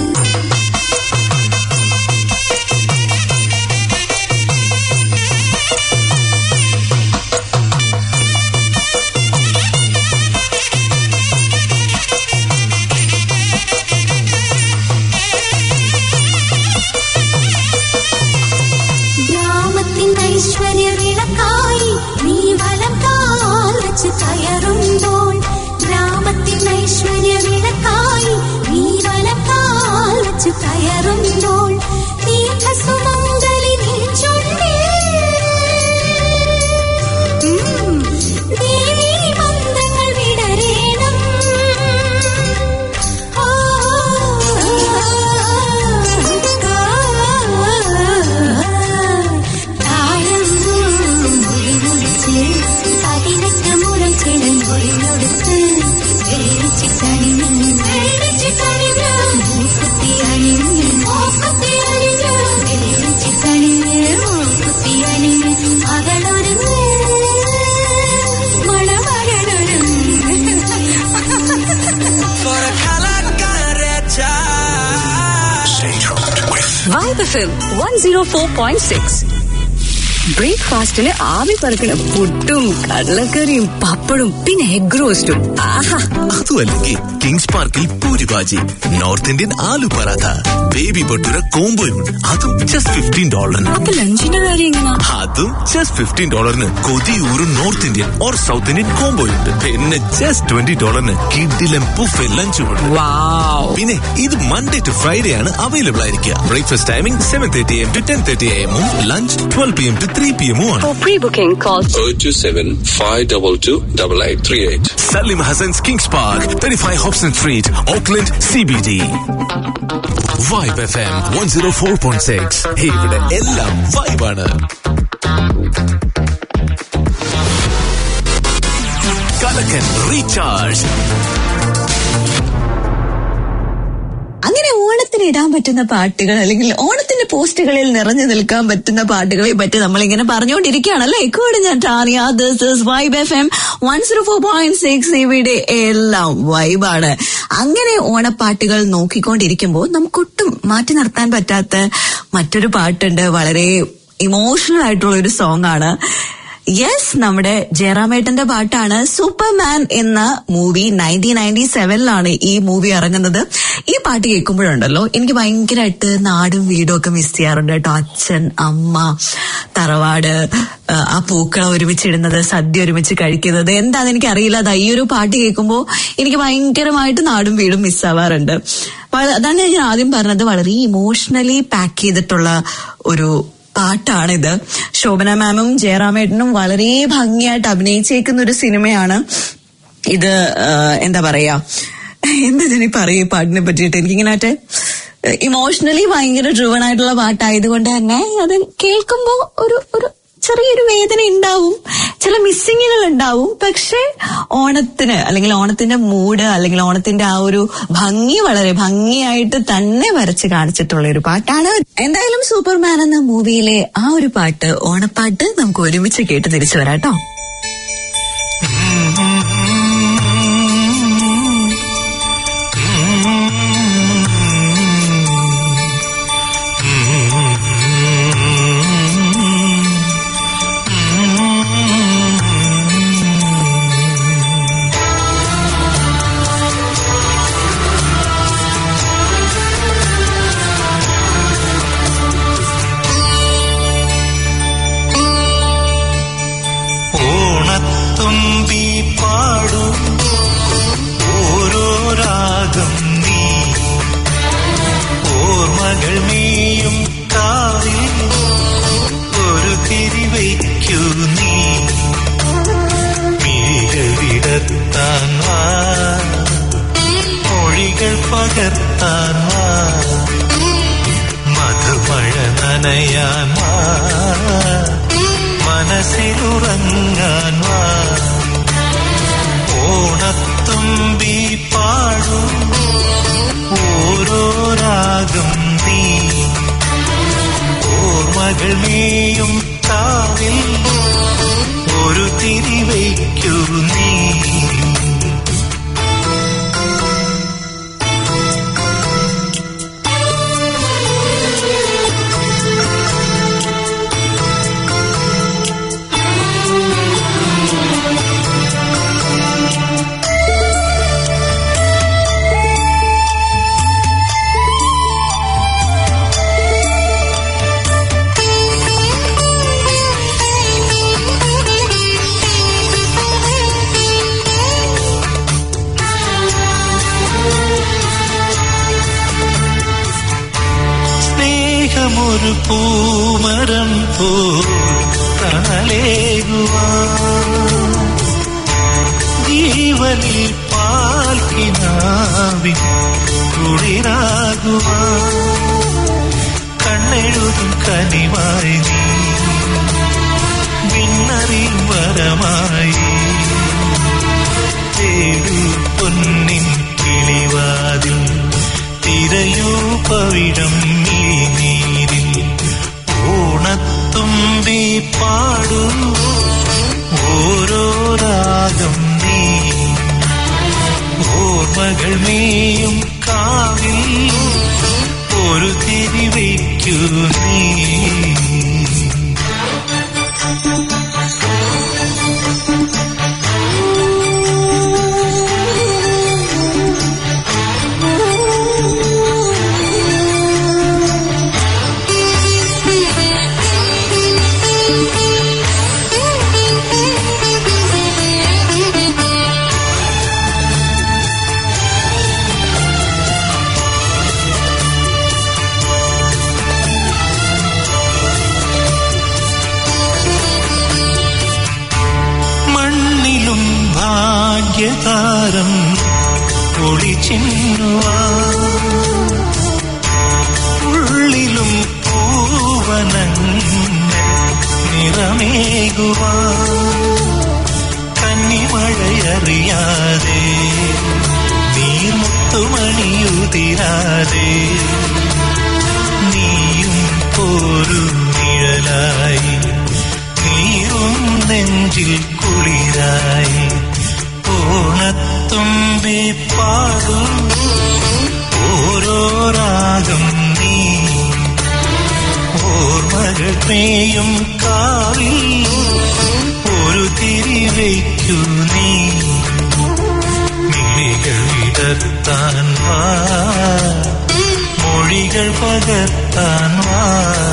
ഗ്രാമത്തിൻ ഐശ്വര്യ വിളക്കായി നീ വലം കാൽ വെച്ച് കയറുമ്പോൾ ഗ്രാമത്തിൻ ഐശ്വര്യ വിളക്കായി നീ വലം കാൽ വെച്ച് കയറുമ്പോൾ ദീർഘസുമംഗലി നീ ചൊല്ലി ഉം, ദേവീ മന്ത്രങ്ങൾ വിടരേണം ആ, താഴമ്പൂ മുടി മുടിച്ച് പതിനെട്ട് മുഴം ചെലഞ്ഞൊഴിഞ്ഞൊടുത്ത് വെളിച്ച് കണിഞ്ഞ് വെളിച്ച് കണിഞ്ഞ് മൂക്കുത്തി അണിഞ്ഞ് മൂക്കുത്തി അണിഞ്ഞ് വെളിച്ച് കണിഞ്ഞ് മൂക്കുത്തി അണിഞ്ഞ് മകളൊരുങ്ങ് vibe F M one zero four point six ബ്രേക്ക്ഫാസ്റ്റിന് ആവി പറക്കണ പുട്ടും കടലക്കറിയും പപ്പടും പിന്നെ എഗ് റോസ്റ്റും ആഹാ അതുമല്ലെങ്കിൽ കിങ്സ് പാർക്കിൽ puri bhaji north Indian aloo paratha baby bhatura കോംബോയും അതും ജസ്റ്റ് ഫിഫ്റ്റീൻ ഡോളറിന് അപ്പൊ ലഞ്ചിന്റെ കാര്യം എങ്ങനാ അതും ജസ്റ്റ് ഫിഫ്റ്റീൻ ഡോളറിന് കൊതിയൂറും north Indian or south Indian കോംബോയുണ്ട് പിന്നെ ജസ്റ്റ് ട്വന്റി ഡോളറിന് കിഡിലും പുഫ് ലഞ്ചും ഉണ്ട് പിന്നെ ഇത് മൺഡേ ടു ഫ്രൈഡേ ആണ് അവൈലബിൾ ആയിരിക്കുക breakfast timing seven thirty M to ten thirty എമ്മും lunch twelve P M to three P എമ്മും ആണ് For pre-booking, call 027 522 8838. Salim Hassan's Kings Park, 35 Hobson Street, Auckland, CBD. Vibe FM 104.6. ഇവിടെ എല്ലാം വൈബാണ് കലക്കൻ recharge അങ്ങനെ ഓണത്തിന് ഇടാൻ പറ്റുന്ന പാട്ടുകൾ അല്ലെങ്കിൽ ഓണത്തിന്റെ പോസ്റ്റുകളിൽ നിറഞ്ഞു നിൽക്കാൻ പറ്റുന്ന പാട്ടുകളെ പറ്റി നമ്മൾ ഇങ്ങനെ പറഞ്ഞുകൊണ്ടിരിക്കുകയാണല്ലേ കൂടെ ഞാൻ Tania this is vibe F M one zero four point six ഇവിടെ എല്ലാം വൈബാണ് അങ്ങനെ ഓണപ്പാട്ടുകൾ നോക്കിക്കൊണ്ടിരിക്കുമ്പോൾ നമുക്കൊട്ടും മാറ്റി നിർത്താൻ പറ്റാത്ത മറ്റൊരു പാട്ടുണ്ട് വളരെ ഇമോഷണൽ ആയിട്ടുള്ള ഒരു സോങ് ആണ് യെസ് നമ്മുടെ ജയറാമേട്ടന്റെ പാട്ടാണ് സൂപ്പർമാൻ എന്ന മൂവി നയൻറ്റീൻ നയൻറ്റി സെവനിലാണ് ഈ മൂവി ഇറങ്ങുന്നത് ഈ പാട്ട് കേൾക്കുമ്പോഴുണ്ടല്ലോ എനിക്ക് ഭയങ്കരമായിട്ട് നാടും വീടും ഒക്കെ മിസ് ചെയ്യാറുണ്ട് കേട്ടോ അച്ഛൻ അമ്മ തറവാട് ആ, ആ പൂക്കളം ഒരുമിച്ചിടുന്നത് സദ്യ ഒരുമിച്ച് കഴിക്കുന്നത് എന്താന്ന് എനിക്ക് അറിയില്ല ദാ ഈ ഒരു പാട്ട് കേൾക്കുമ്പോൾ എനിക്ക് ഭയങ്കരമായിട്ട് നാടും വീടും മിസ്സാവാറുണ്ട് വള- അതാണ് ഞാൻ ആദ്യം പറഞ്ഞത് വളരെ ഇമോഷണലി പാക്ക് ചെയ്തിട്ടുള്ള ഒരു പാട്ടാണിത് ശോഭന മാമും ജയറാമേട്ടനും വളരെ ഭംഗിയായിട്ട് അഭിനയിച്ചേക്കുന്ന ഒരു സിനിമയാണ് ഇത് ആ, എന്താ പറയാ എന്താ ഞാൻ ഈ പറയും ഈ പാട്ടിനെ പറ്റിയിട്ട് എനിക്കിങ്ങനെ ഇമോഷണലി ഭയങ്കര ഡ്രിവൺ ആയിട്ടുള്ള പാട്ടായതുകൊണ്ട് തന്നെ അത് കേൾക്കുമ്പോൾ ഒരു ഒരു ചെറിയൊരു വേദന ഉണ്ടാവും ചില മിസ്സിങ്ങുകൾ ഉണ്ടാവും പക്ഷെ ഓണത്തിന് അല്ലെങ്കിൽ ഓണത്തിന്റെ മൂഡ് അല്ലെങ്കിൽ ഓണത്തിന്റെ ആ ഒരു ഭംഗി വളരെ ഭംഗിയായിട്ട് തന്നെ വരച്ച് കാണിച്ചിട്ടുള്ള ഒരു പാട്ടാണ് എന്തായാലും സൂപ്പർമാൻ എന്ന മൂവിയിലെ ആ ഒരു പാട്ട് ഓണപ്പാട്ട് നമുക്ക് ഒരുമിച്ച് കേട്ട് തിരിച്ചു വരാം കേട്ടോ ഓണത്തുമ്പി പാടൂ ഓരോ രാഗം നീ ഓർമ്മകൾ നീയും കാറിൽ ഒരു തിരി വയ്ക്കൂ നീ മിഴികൾ വിട മനസ്സിലുറങ്ങാൻ വാ ഓണത്തുമ്പി പാടും ഓരോ രാഗം നീ ഓർമ്മകൾ നീയും കാവിൽ ഒരു തിരിവയ്ക്കൂ നീ സ്നേഹമൊരു പൂമരം പോ തണലേകുവാ ജീവനിൽ പാൽക്കിനാവിൻ കുളിരാകുവാ കണ്ണെഴുതും കനിവായി നീ വിണ്ണറിയും വരമായി തേടൂ പൊന്നിൻ കിളിവാതിൽ തിരയൂ പവിഴം ഈ നീരിൽ ഓണത്തുമ്പി പാടൂ ഓരോ രാഗം നീ ഓർമ്മകൾ നീയും കാവിൽ ഒരു തിരിവയ്ക്കൂ നീ മണ്ണിലും ഭാഗ്യതാരം ഒളിച്ചിന്നുവാ ഉള്ളിലും പൂവനങ്ങൾ നിറമേകുവാ കന്നിമഴയറിയാതെ നീർമുത്തുമണിയുതിരാതെ നീയും ഒരു നിഴലായി നീറും നെഞ്ചിൽ കുളിരായി ഓണത്തുമ്പി പാടും ഓരോ രാഗം നീ ഓർമ്മകൾ മേയും കാവിൽ ഒരു തിരിവയ്ക്കു നീ മിഴികൾ വിടർത്താൻ വാ മൊഴികൾ പകർത്താൻ വാ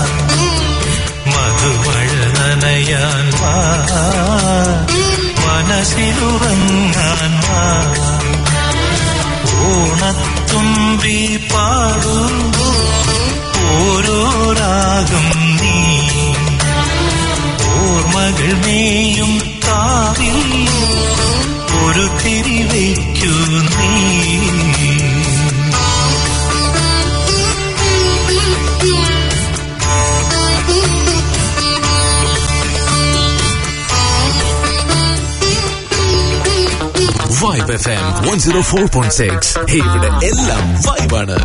മധുമഴ നനയാൻ വാ മനസ്സിലുറങ്ങാൻ വാ ഓണത്തുമ്പി പാടൂ ഓരോ രാഗം നീ ഓർമ്മകൾ മേയും കാവിൽ ഒരു തിരിവയ്ക്കൂ നീ vibe F M one zero four point six ഇവിടെ എല്ലാം വൈബാണ്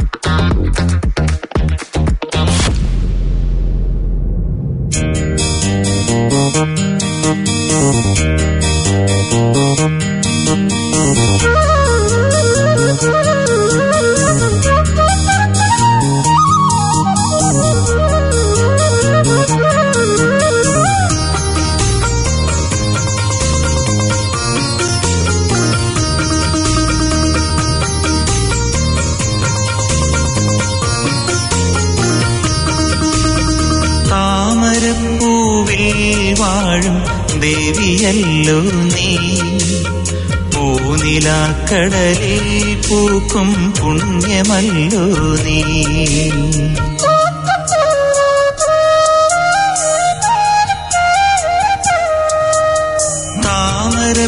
താമരപ്പൂവിൽ വാഴും ദേവിയല്ലോ നീ പൂനിലാക്കടലിൽ പൂക്കും പുണ്യമല്ലോ നീ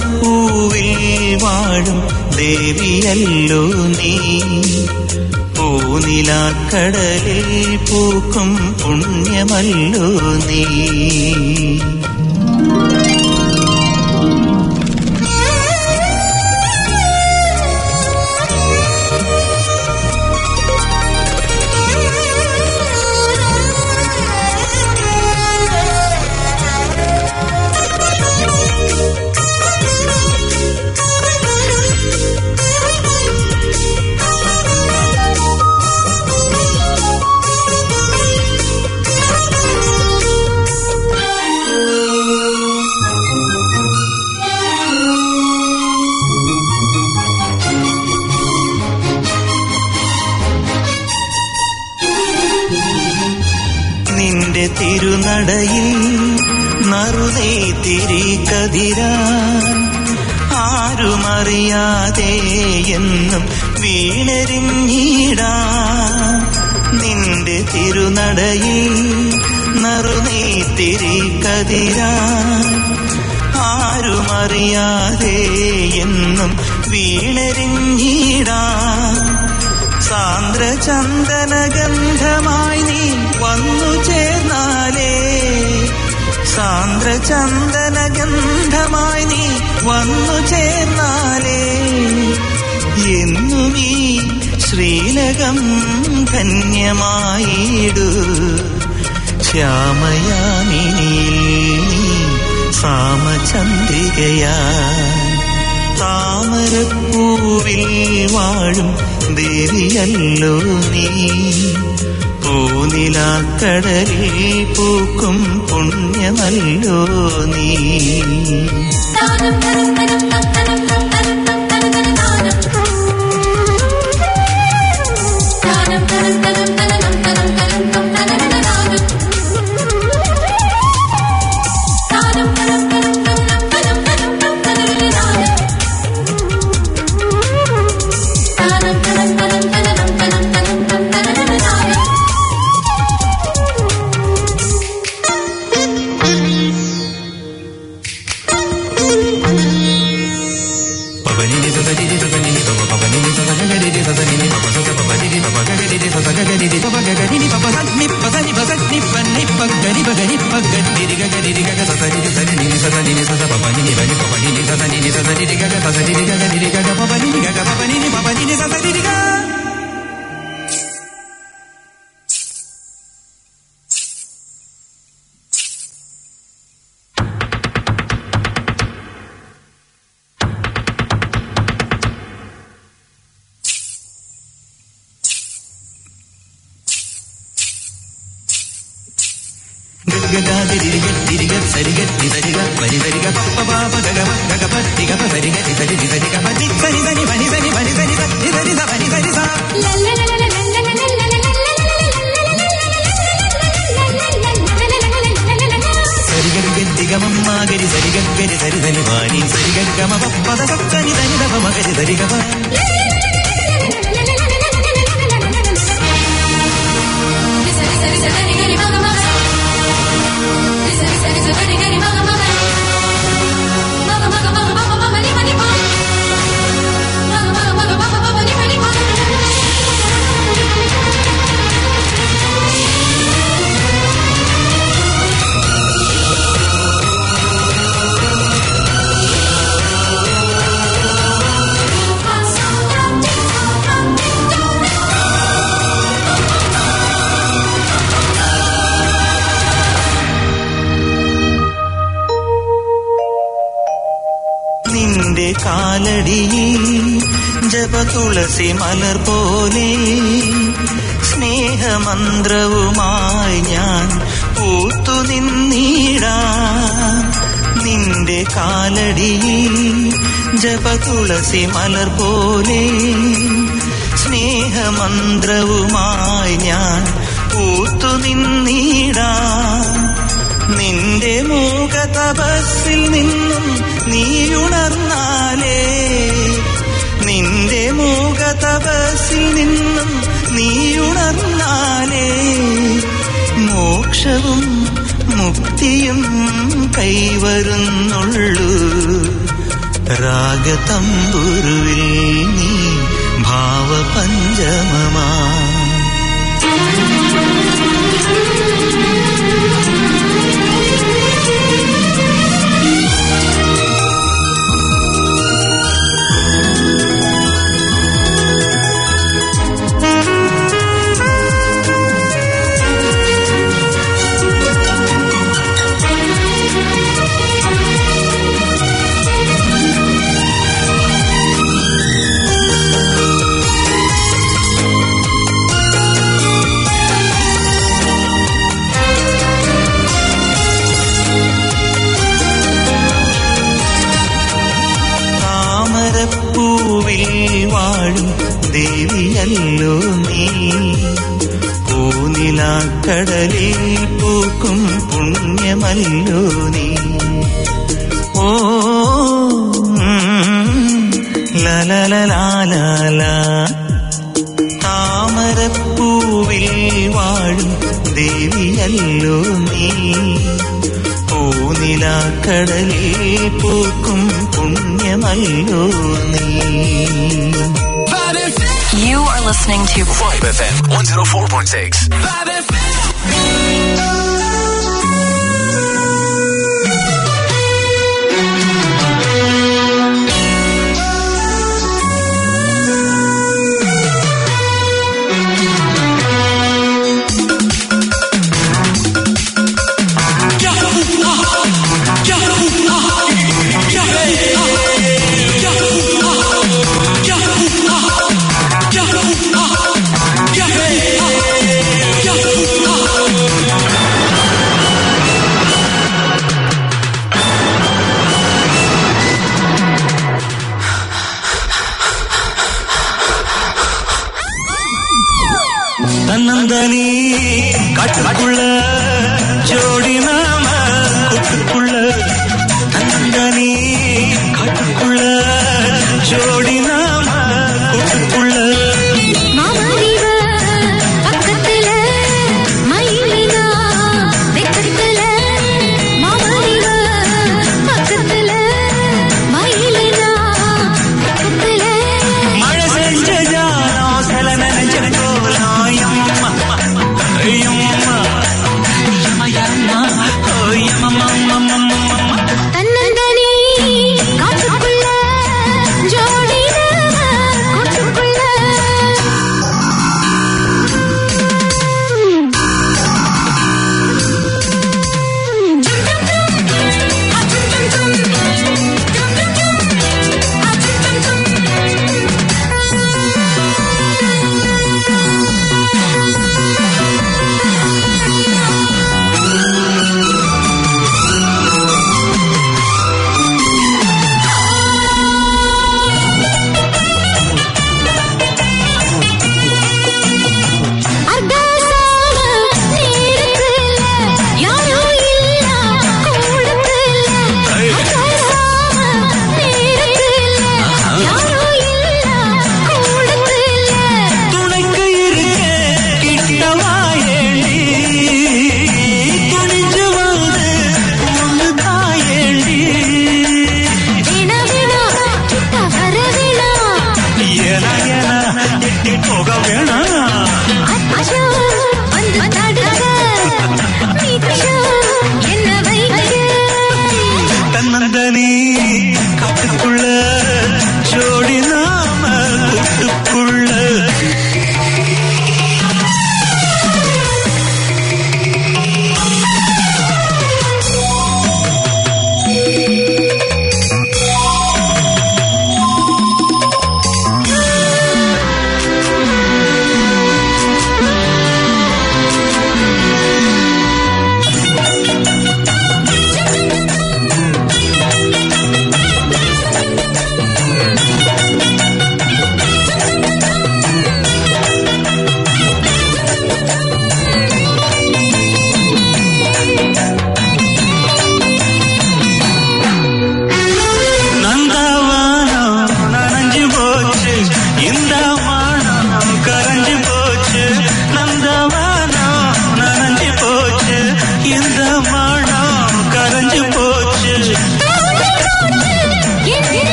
താമരപ്പൂവിൽ വാഴും ദേവിയല്ലോ നീ പൂനിലാക്കടലിൽ പൂക്കും പുണ്യമല്ലോ നീ നിന്റെ തിരുനടയിൽ നറുനേ തിരി കതിരാ ആരുമറിയാതെ എന്നും വീണരിഞ്ഞിടാ നിന്റെ തിരുനടയിൽ നറുനേ തിരി കതിരാ ആരുമറിയാതെ എന്നും വീണരിഞ്ഞിടാ സാന്ദ്രചന്ദനഗന്ധമായി നീ വന്നു ചേർന്നാലേ സാന്ദ്രചന്ദനഗന്ധമായി നീ വന്നു ചേർന്നാലേ എന്നും ഈ ശ്രീലകം ധന്യമായിടു ശ്യാമയാമിനിയിൽ നീ സാമചന്ദ്രികയാ താമരപ്പൂവിൽ വാഴും ദേവിയല്ലോ നീ പൂനിലാക്കടലിൽ പൂക്കും പുണ്യമല്ലോ നീ സരിഗരി സരിഗരി സരിധനി വാണി സരിഗമ പദ സനി ധനി ദപ മകരി സരിഗമ നിന്റെ കാലടിയിൽ ജപതുളസി മലർ പോലെ സ്നേഹമന്ത്രവുമായി ഞാൻ പൂത്തു നിന്നിടാം നിന്റെ കാലടിയിൽ ജപതുളസി മലർ പോലെ സ്നേഹമന്ത്രവുമായി ഞാൻ പൂത്തു നിന്നിടാം നിന്റെ മൂക തപസ്സിൽ നിന്നും നീയുണർന്നാലേ നിന്റെ മൂക തപസ്സിൽ നിന്നും നീയുണർന്നാലേ മോക്ഷവും മുക്തിയും കൈവരുന്നുള്ളൂ രാഗതമ്പുരുവിൽ നീ ഭാവപഞ്ചമമാ താമരപ്പൂവിൽ വാഴും ദേവിയല്ലോ നീ പൂനിലാക്കടലിൽ പൂക്കും പുണ്യമല്ലോ നീ ഓ ലലലാല താമരപ്പൂവിൽ വാഴും ദേവിയല്ലോ നീ പൂനിലാക്കടലിൽ പൂക്കും പുണ്യമല്ലോ നീ You are listening to Vibe FM 104.6. தன்னந்தனி காட்டுக்குள்ள ஜோடி நாம கூட்டுக்குள்ள தன்னந்தனி காட்டுக்குள்ள ஜோடி நாம கூட்டுக்குள்ள மாமரிவ பக்கத்துல மயிலினா வெக்கத்துல மாமரிவ பக்கத்துல மயிலினா வெக்கத்துல மழை செஞ்ச ஜானம் சில நினைச்ச கோலாயம் ஐயம்மா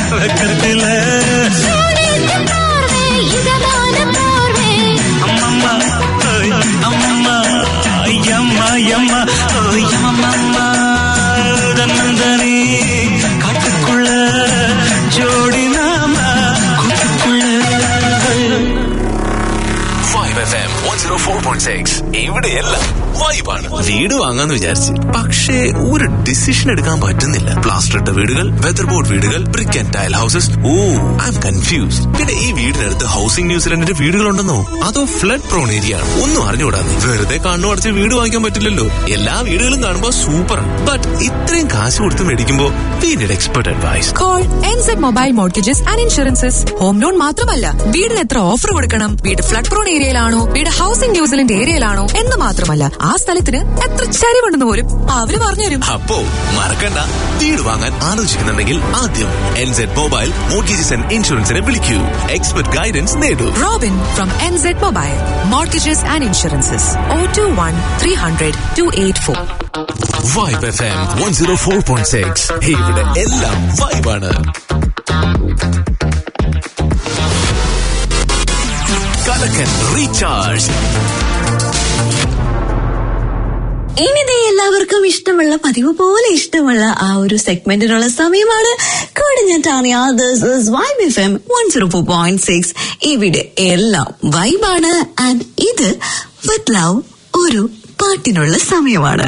வெக்கத்தில அம்மம்மா ஓய், அம்மம்மா ஐயம்மா ஐயம்மா ஓய், அம்மம்மா தன்னந்தனி காட்டுக்குள்ள ஜோடி நாம கூட்டுக்குள்ள vibe F M one zero four point six ഇവിടെയെല്ലാം വൈബാണ് വീട് വാങ്ങാന്ന് വിചാരിച്ച് പക്ഷേ ഒരു ഡിസിഷൻ എടുക്കാൻ പറ്റുന്നില്ല പ്ലാസ്റ്റർ ഇട്ട വീടുകൾ വെതർ ബോർഡ് വീടുകൾ brick and tile houses oh I'm confused പിന്നെ ഈ വീടിനടുത്ത് ഹൗസിംഗ് ന്യൂസിലൻഡിന്റെ വീടുകളുണ്ടെന്നോ അതോ ഫ്ലഡ് പ്രോൺ ഏരിയ ആണ് ഒന്നും അറിഞ്ഞുകൂടാതെ വെറുതെ കണ്ണു അടച്ച് വീട് വാങ്ങിക്കാൻ പറ്റില്ലല്ലോ എല്ലാ വീടുകളും കാണുമ്പോൾ സൂപ്പർ ബട്ട് ഇത്രയും കാശ് കൊടുത്ത് മേടിക്കുമ്പോ we need expert advice call N Z mobile mortgages and insurances home loan മാത്രമല്ല വീടിന് എത്ര ഓഫർ കൊടുക്കണം വീട് ഫ്ലഡ് പ്രോൺ ഏരിയയിലാണോ വീട് ഹൗസിംഗ് ന്യൂസിലൻഡ് ഏരിയയിലാണോ എന്ന് മാത്രമല്ല ആ സ്ഥലത്തിന് എത്ര ചരിവുണ്ടെന്ന് പോലും അവര് പറഞ്ഞുതരും അപ്പോ മറക്കണ്ട വീട് വാങ്ങാൻ ആലോചിക്കുന്നുണ്ടെങ്കിൽ ആദ്യം എൻസെഡ് മൊബൈൽ മോർഗേജസ് ആൻഡ് ഇൻഷുറൻസിനെ വിളിക്കൂ എക്സ്പെർട്ട് ഗൈഡൻസ് നേടൂ Robin from N Z mobile mortgages and insurances O two one three hundred two eight four vibe F M one zero four point six ഇവിടെ എല്ലാം വൈബാണ് കലക്കൻ റീചാർജ് ഇനിതേ എല്ലാവർക്കും ഇഷ്ടമുള്ള പതിവ് പോലെ ഇഷ്ടമുള്ള ആ ഒരു സെഗ്മെന്റിനുള്ള സമയമാണ് കോടിഞ്ഞാട്ടാണ് vibe F M one zero four point six ഇവിടെ എല്ലാം വൈബാണ് ആൻഡ് ഇത് വിത്ത് ലവ് ഒരു പാട്ടിനുള്ള സമയമാണ്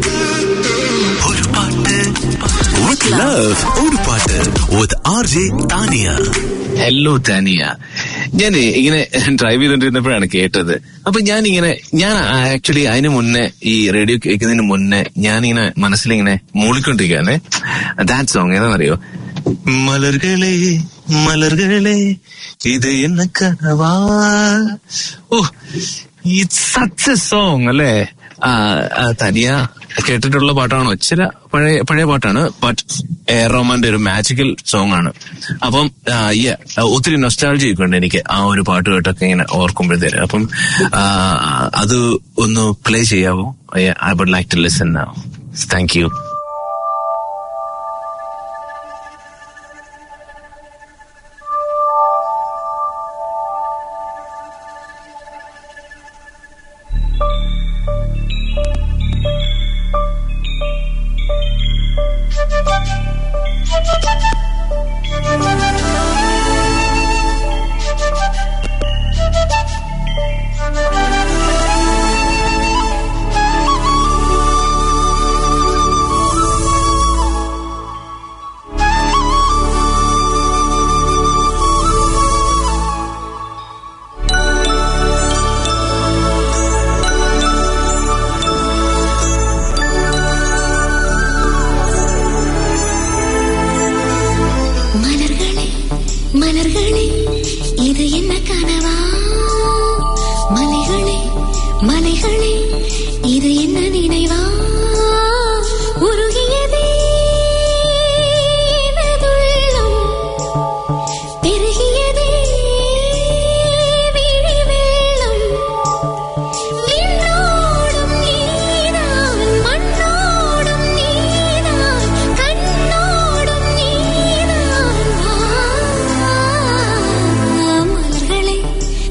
വിത്ത് ലവ് ഒരു പാട്ട് with R J Tania hello Tania ഞാൻ ഇങ്ങനെ ഡ്രൈവ് ചെയ്തോണ്ടിരുന്നപ്പോഴാണ് കേട്ടത് അപ്പൊ ഞാൻ ഇങ്ങനെ ഞാൻ ആക്ച്വലി അതിന് മുന്നേ ഈ റേഡിയോ കേൾക്കുന്നതിന് മുന്നേ ഞാനിങ്ങനെ മനസ്സിലിങ്ങനെ മൂളിക്കൊണ്ടിരിക്കുകയാണ് ദാറ്റ് സോങ് ഏതാണെന്നറിയോ മലർകളെ മലർകളെ ഇത് എന്ന കനവാ ഓ ഈ സച്ച് സോങ് അല്ലേ ആ, ആ, തനിയ കേട്ടിട്ടുള്ള പാട്ടാണോ ചില പഴയ പഴയ പാട്ടാണ് ബട്ട് എയർ റോമാന്റെ ഒരു മാജിക്കൽ സോങ് ആണ് അപ്പം ആ, yeah, ഒത്തിരി നൊസ്റ്റാൾജി ഒക്കെ ഉണ്ട് എനിക്ക് ആ ഒരു പാട്ട് കേട്ടൊക്കെ ഇങ്ങനെ ഓർക്കുമ്പോഴത്തേന് അപ്പം ആ, അത് ഒന്ന് പ്ലേ ചെയ്യാവോ I would like to listen thank you மலர்களே மலர்களே இது என்ன கனவா மலைகளே மலைகளே இது என்ன நினைவா உருகியதே எனதுள்ளம். பெருகியதே விழி வெள்ளம். விண்ணோடும் நீதான், மண்ணோடும் நீதான், கண்ணோடும் நீதான். ஆ, மலர்களே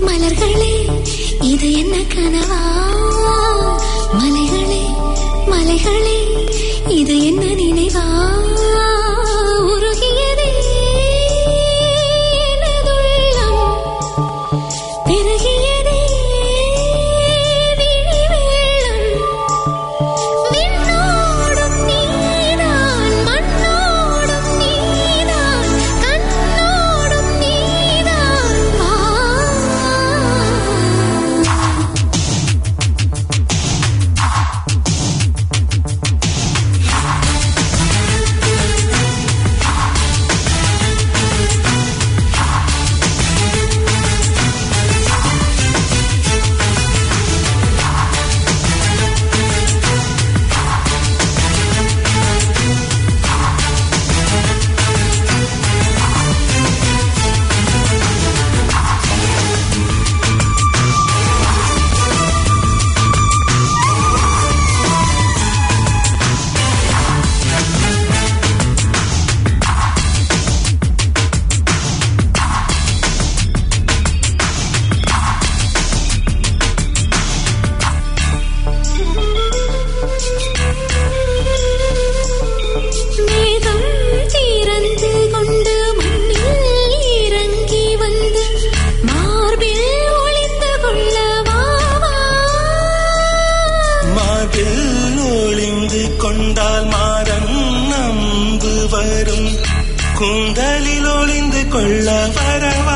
கொள்ள வரவா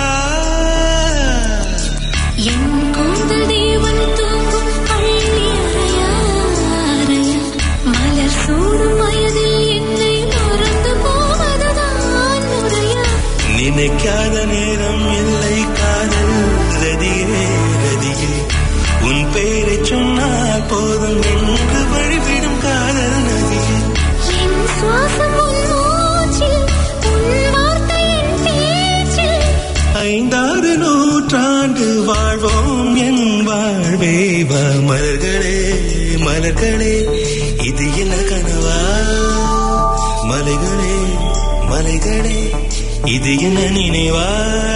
என் கூந்தல் தேவன் தூங்கும் பள்ளி அறையா அறையா மலர் சூடும் வயதில் என்னை மறந்து போவதுதான் முறையா நினைக்காத நேரம் இல்லை காதல் ரதியே ரதியே உன் பெயரை சொன்னால் போதும் என்று வழிவிடும் காதல் நதியே என் சுவாசம் உன் மூச்சில் உன் வார்த்தை என் பேச்சில் ஐந்தாறு நூற்றாண்டு வாழ்வோம் என் வாழ்வே வா மலர்களே மலர்களே இது என்ன கனவா மலைகளே மலைகளே இது என்ன நினைவா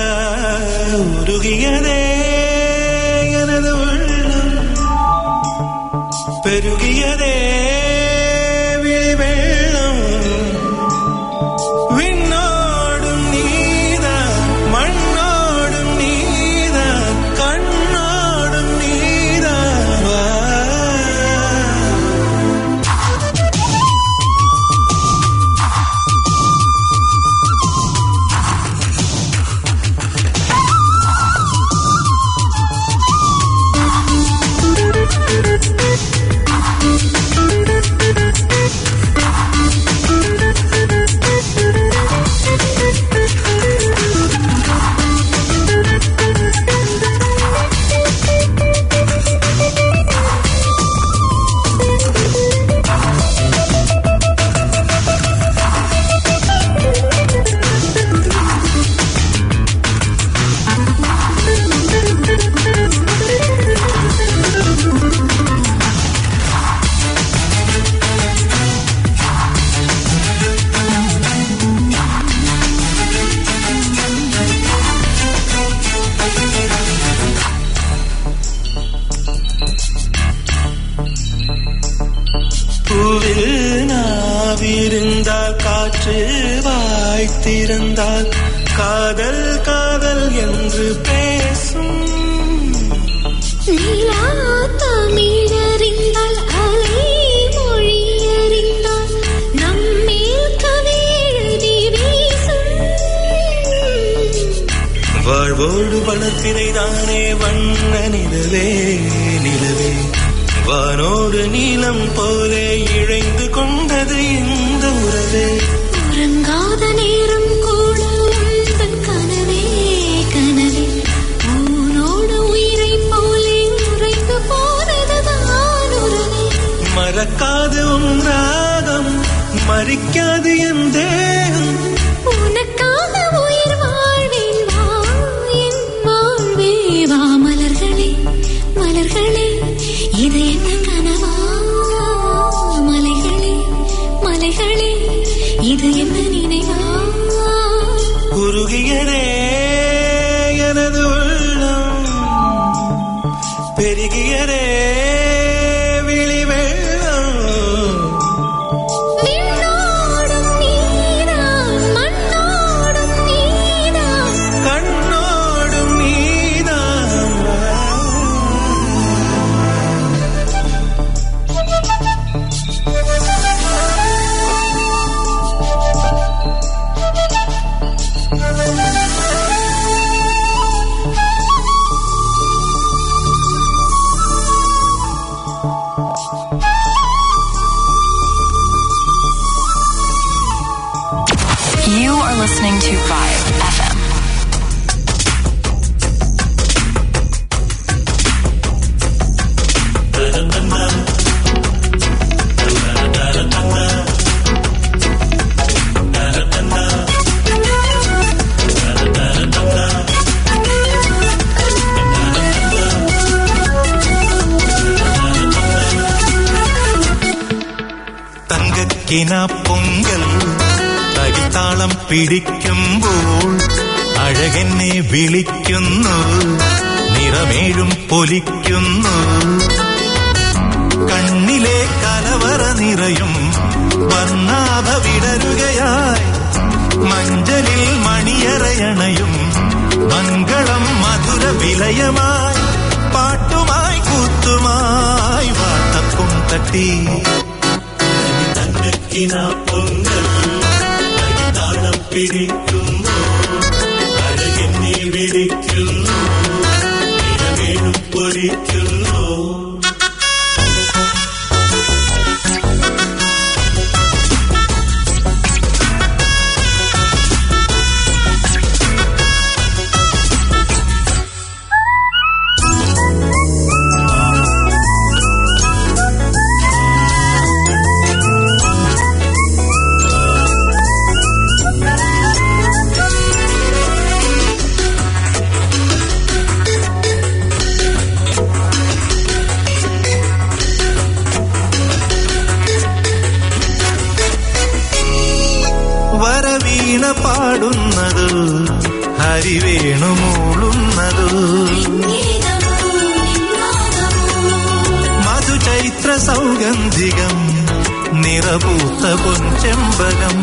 உருகியதே எனது உள்ளம் பெருகியதே விழி வெள்ளம் விண்ணோடும் நீதான் மண்ணோடும் நீதான் கண்ணோடும் நீதான் வா. பூவில் நாவிருந்தால் காற்று வாய்த்திருந்தால் காதல் காதல் என்று பேசும் நீலா தமிழறிந்தால் அலை மொழி அறிந்தால் நம்மேல் கவி எழுதி வீசும் வாழ்வோடு வளர்ப்பினைதானே வண்ண நிலவே நிலவே வானோடு நீலம் போலே இழைந்து கொண்டது இந்த உறவே உறங்காத நேரம் கூட உந்தன் கனவே கனவே ஊனோடு உயிரை போலே உறைந்து போனதுதான் உறவே மறக்காது உன் ராகம் மறிக்காது என் தேகம் உனக்காக உயிர் வாழ்வேன் வா என் வாழ்வே வா மலர்களே மலர்களே இது என்ன கனவா மலைகளே மலைகளே இது என்ன நினைவா உருகியதே எனது உள்ளம் பெருகியதே விழி வெள்ளம் விண்ணோடும் நீதான் மண்ணோடும் நீதான் கண்ணோடும் நீதான் You are listening to Vibe FM. തങ്കക്കിന Pongal തകിത്താളം പിടിക്കുമ്പോൾ അഴകെന്നെ വിളിക്കുന്നു നിറമേഴും പൊലിക്കുന്നു കണ്ണിലെ കലവറ നിറയും വർണ്ണാഭ വിടരുകയായി മഞ്ചലിൽ മണിയറയണയും മംഗളം മധുര വിലയമായി പാട്ടുമായി കൂത്തുമായി വാട്ടപ്പും തട്ടി തങ്കക്കിന പൊങ്കൽ തകിത്താളം പിടിക്കുന്നു ഹരിവേണുമൂളുന്നതോ മധുചൈത്ര സൗഗന്ധികം നിറപൂത്ത പൊൻചെമ്പകം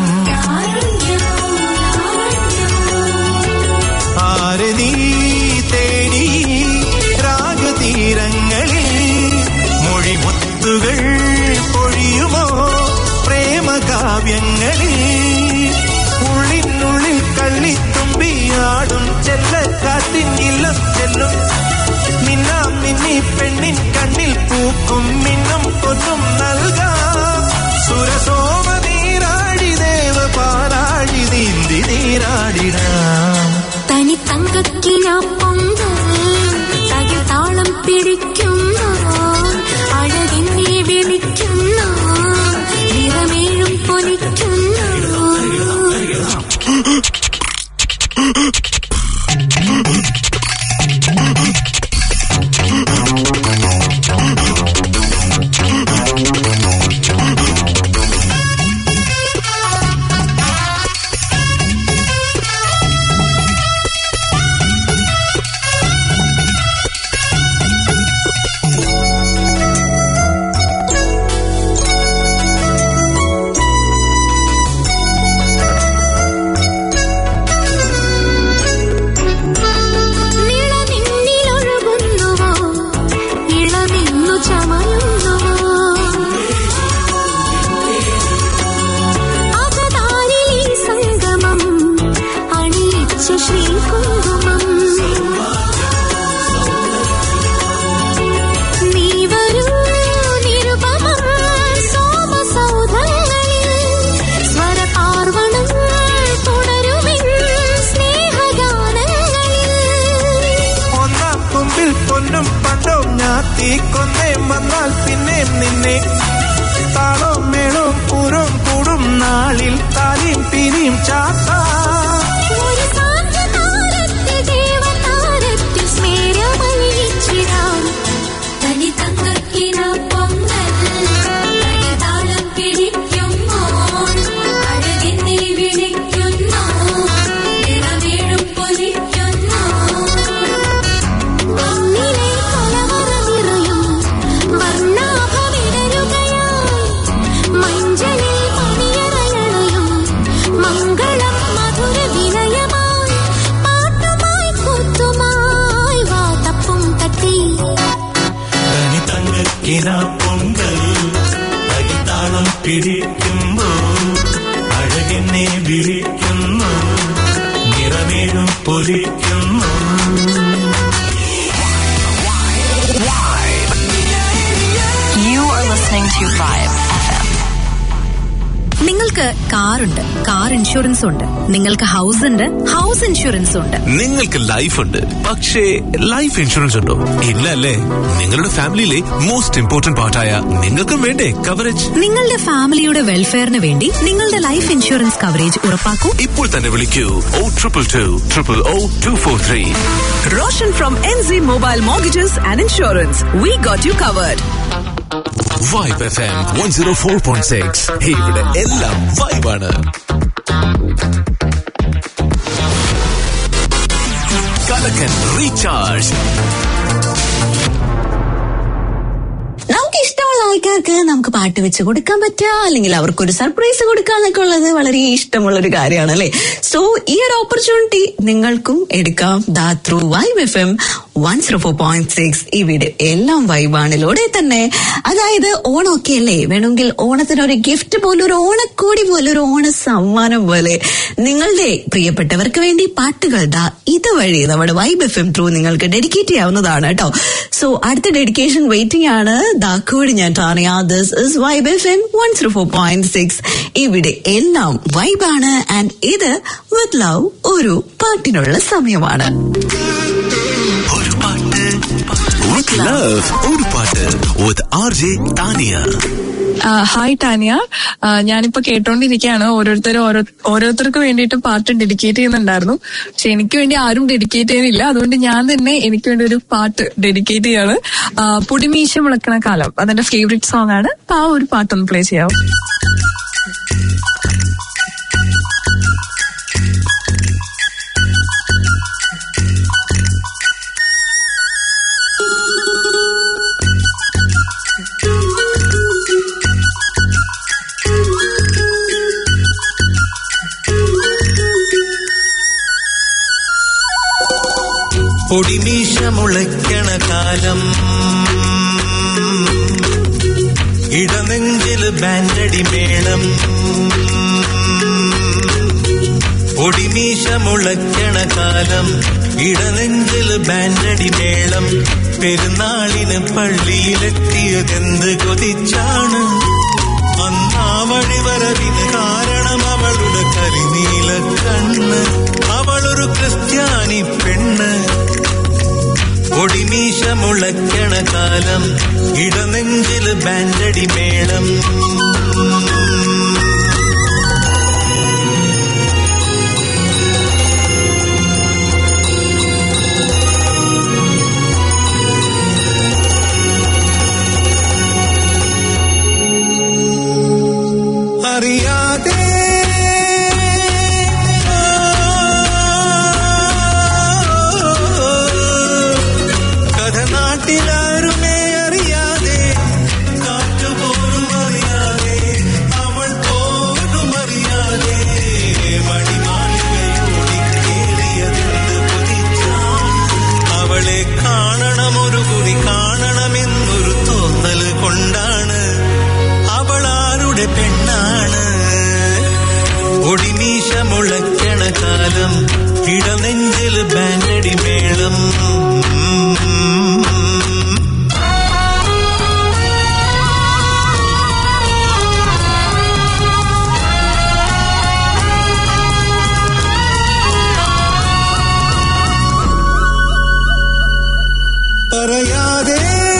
ആരെ നീ തേടി രാഗതീരങ്ങളിൽ മൊഴിമുത്തുകൾ പൊഴിയുമോ പ്രേമകാവ്യങ്ങളിൽ ഉള്ളിനുള്ളിൽ കള്ളിത്തുമ്പിയാടും ചെല്ലക്കാറ്റിൻ ഇല്ലം ചെല്ലും മിന്നാം മിന്നി പെണ്ണിൻ കണ്ണിൽ പൂക്കും മിന്നും പൊന്നും നൽകാം സുരസോമ നീരാടി ദേവ പാലാഴി നീന്തി നീരാടിടാം തനി തങ്കക്കിനാ പൊങ്കൽ തകിൽ താളം പിടിക്കുന്നു അഴകിന്നെ വിളിക്കുന്നു നിറമേഴും പൊലിക്കുന്നു നിളമിന്നിലൊഴുകുന്നുവോ ഇളമിന്നു ചമയുന്നുവോ അകതാരിൽ ഈ സംഗമം അണിയിച്ച ശ്രീകുങ്കുമം നീ വരൂ നിരുപമം സോമസൗധങ്ങളിൽ സ്വരപാർവണം തുടരുമിൻ സ്നേഹഗാനങ്ങളിൽ ഒന്നാം കൊമ്പിൽ പൊന്നും പണ്ടവും ഞാത്തി കൊന്നേം വന്നാൽ പിന്നെയും നിന്നെ താളവും മേളവും പൂരവും കൂടും നാളിൽ താലിയും പിരിയും ചാത്ത ഒരു സാന്ധ്യതാരത്തിൽ ദേവതാരത്തിൽ സ്മേരമലിയിച്ചിടാം. തനി തങ്കക്കിന പൊങ്കൽ തകിതാളം പിടിക്കുമ്പോൾ അഴകിന്നെ വിളിക്കുന്നു നിറമേഴും പൊലിക്കുന്നു മണ്ണിലെ കലവറ നിറയും വർണ്ണാഭവിടരുകയായി മഞ്ചലിൽ മണിയറയണയും മംഗളം മധുര വിനയമായി പാട്ടുമായി കൂത്തുമായി വാതപ്പും തട്ടി തനി തങ്കക്കിന പൊങ്കൽ തകിതാളം പിടിക്കുമ്പോൾ അഴകെന്നെ വിളിക്കുന്നു നിറമേഴും പൊലിക്കുന്നു You are listening to Vibe FM. നിങ്ങൾക്ക് കാറുണ്ട് കാർ ഇൻഷുറൻസ് ഉണ്ട് നിങ്ങൾക്ക് ഹൗസ് ഉണ്ട് ഹൗസ് ഇൻഷുറൻസ് ഉണ്ട് നിങ്ങൾക്ക് ലൈഫ് ഉണ്ട് പക്ഷേ ലൈഫ് ഇൻഷുറൻസ് ഉണ്ടോ ഇല്ല അല്ലേ നിങ്ങളുടെ ഫാമിലിയിലെ മോസ്റ്റ് ഇമ്പോർട്ടന്റ് പാർട്ടായ നിങ്ങൾക്കും വേണ്ടേ കവറേജ് നിങ്ങളുടെ ഫാമിലിയുടെ വെൽഫെയറിന് വേണ്ടി നിങ്ങളുടെ ലൈഫ് ഇൻഷുറൻസ് കവറേജ് ഉറപ്പാക്കൂ ഇപ്പോൾ തന്നെ വിളിക്കൂ O triple two triple O two four three Roshan from NZ Mobile Mortgages and Insurance. We got you covered. Vibe F M one zero four point six ഇവിടെ എല്ലാം വൈബാണ് കലക്കൻ റീചാർജ് നമുക്ക് ഇഷ്ടമുള്ള ആൾക്കാർക്ക് നമുക്ക് പാട്ട് വെച്ച് കൊടുക്കാൻ പറ്റുക അല്ലെങ്കിൽ അവർക്കൊരു സർപ്രൈസ് കൊടുക്കുക എന്നൊക്കെ ഉള്ളത് വളരെ ഇഷ്ടമുള്ള ഒരു കാര്യമാണ് അല്ലെ സോ ഈ ഒരു ഓപ്പർച്യൂണിറ്റി നിങ്ങൾക്കും എടുക്കാം ദാ through vibe F M one zero four point six ഈ വീഡിയോ എല്ലാം വൈബാണിലൂടെ തന്നെ അതായത് ഓണമൊക്കെ അല്ലേ വേണമെങ്കിൽ ഓണത്തിന് ഒരു ഗിഫ്റ്റ് പോലെ ഒരു ഓണക്കോടി പോലെ ഒരു ഓണ സമ്മാനം പോലെ നിങ്ങളുടെ പ്രിയപ്പെട്ടവർക്ക് വേണ്ടി പാട്ടുകൾ ദാ ഇതുവഴി നമ്മുടെ വൈബ് എഫ് എം ത്രൂ നിങ്ങൾക്ക് ഡെഡിക്കേറ്റ് ചെയ്യാവുന്നതാണ് കേട്ടോ സോ അടുത്ത ഡെഡിക്കേഷൻ വെയിറ്റിംഗ് ആണ് ദാ കൂടി ഞാൻ Tania this is vibe F M one zero four point six ഇവിടെ എല്ലാം വൈബാണ് ആൻഡ് ഇത് വിത്ത് ലവ് ഒരു പാട്ടിനുള്ള സമയമാണ് With love, ഒരു പാട്ട് with RJ താനിയ ആ, ഹായ് ടാനിയ ആ, ഞാനിപ്പോ കേട്ടോണ്ടിരിക്കുകയാണ് ഓരോരുത്തരും ഓരോ ഓരോരുത്തർക്ക് വേണ്ടിയിട്ട് പാട്ട് ഡെഡിക്കേറ്റ് ചെയ്യുന്നുണ്ടായിരുന്നു പക്ഷെ എനിക്ക് വേണ്ടി ആരും ഡെഡിക്കേറ്റ് ചെയ്യുന്നില്ല അതുകൊണ്ട് ഞാൻ തന്നെ എനിക്ക് വേണ്ടി ഒരു പാട്ട് ഡെഡിക്കേറ്റ് ചെയ്യാണ് ആ, പുടിമീശ മുളക്കണ കാലം അതെന്റെ ഫേവറേറ്റ് സോങ് ആണ് അപ്പൊ ആ ഒരു പാട്ടൊന്ന് പ്ലേ ചെയ്യാം പൊടിമീശ മുളയ്ക്കണ കാലം ഇടനെഞ്ചില് ബാൻഡടി മേളം പൊടിമീശ മുളയ്ക്കണ കാലം ഇടനെഞ്ചില് ബാൻഡടി മേളം പെരുന്നാളിന് പള്ളിയിലെത്തിയതെന്ത് കൊതിച്ചാണ് അന്നാ വഴിവരവിന് കാരണം അവളുടെ കരിനീല കണ്ണ് അവളൊരു ക്രിസ്ത്യാനി പെണ്ണ് ഒടിമീശ മുളയ്ക്കണ കാലം ഇടനെഞ്ചില് ബാൻഡടി മേളം അറിയാതെ കഥ നാട്ടിലാരുമേ അറിയാതെ കാറ്റുപോലും അറിയാതെ അവൾ പോലും അറിയാതെ മണിമാളികയോടി കേറിയതെന്ത് കൊതിച്ചാണ് അവളെ കാണണമൊരു കുറി കാണണമെന്നൊരു തോന്നല് കൊണ്ടാണ് അവൾ ആരുടെ പെണ്ണാണ് ഒടിമീശ മുളയ്ക്കണ കാലം ഇടനെഞ്ചിൽ ബാൻഡടി മേളം പറയാതെ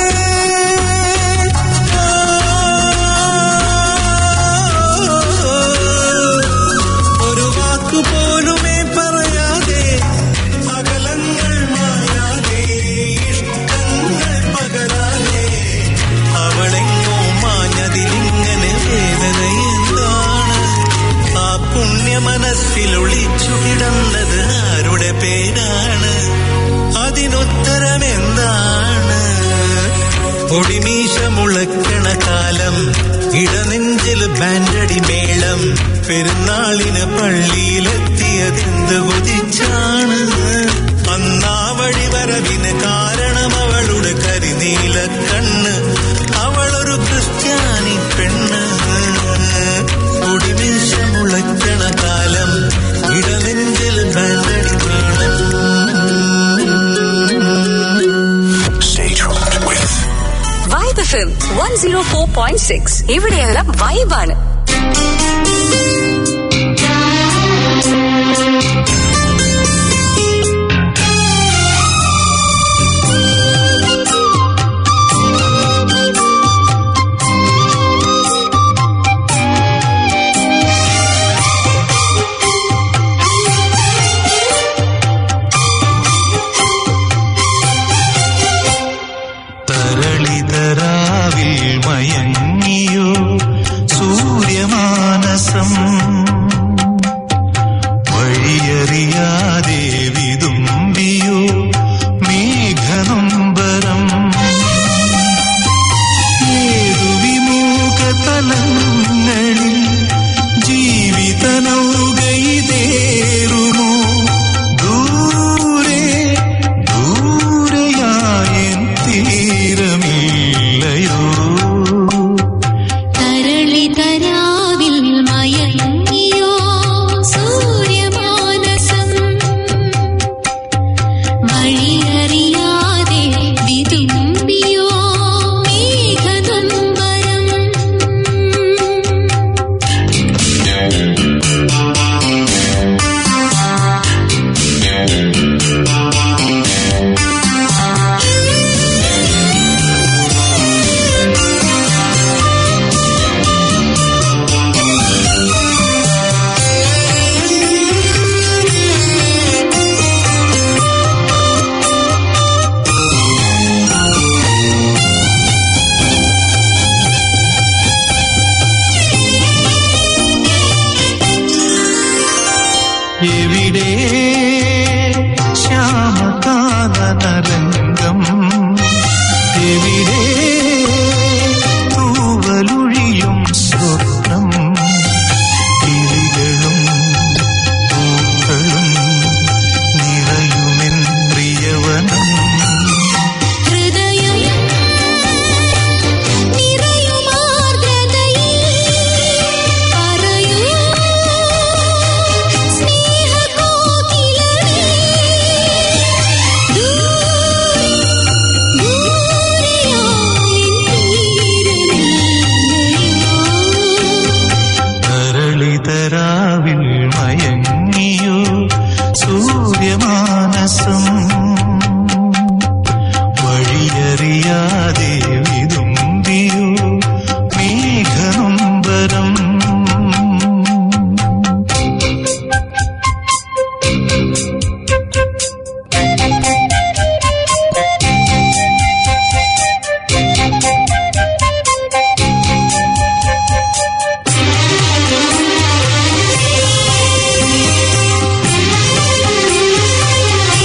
ഒരു വാക്കു പോലുമേ പറയാതെ അകലങ്ങൾ മായാതെ ഇഷ്ടങ്ങൾ പകരാതെ അവളെങ്ങോ മാഞ്ഞതിലിങ്ങനെ വേദന എന്താണ് ആ പുണ്യ മനസ്സിൽ ഒളിച്ചു കിടന്നത് ആരുടെ പേരാണ് അതിനുത്തരം എന്താണ് ഒടിമീശ മുളക്കണ കാലം ഇടനെഞ്ചിൽ ബാൻഡടി മേളം പെരുന്നാളിന് പള്ളിയിലെത്തിയതെന്ത് കൊതിച്ചാണ് അന്നാ വഴി വരവിന് കാരണം അവളുടെ കരിനീല കണ്ണ് അവളൊരു ക്രിസ്ത്യാനി പെണ്ണ് ഒടിമീശ മുളക്കണ കാലം ഇടനെഞ്ചിൽ ബാൻഡടി മേളം Stay tuned with vibe F M one zero four point six ഇവിടെയെല്ലാം വൈബാണ്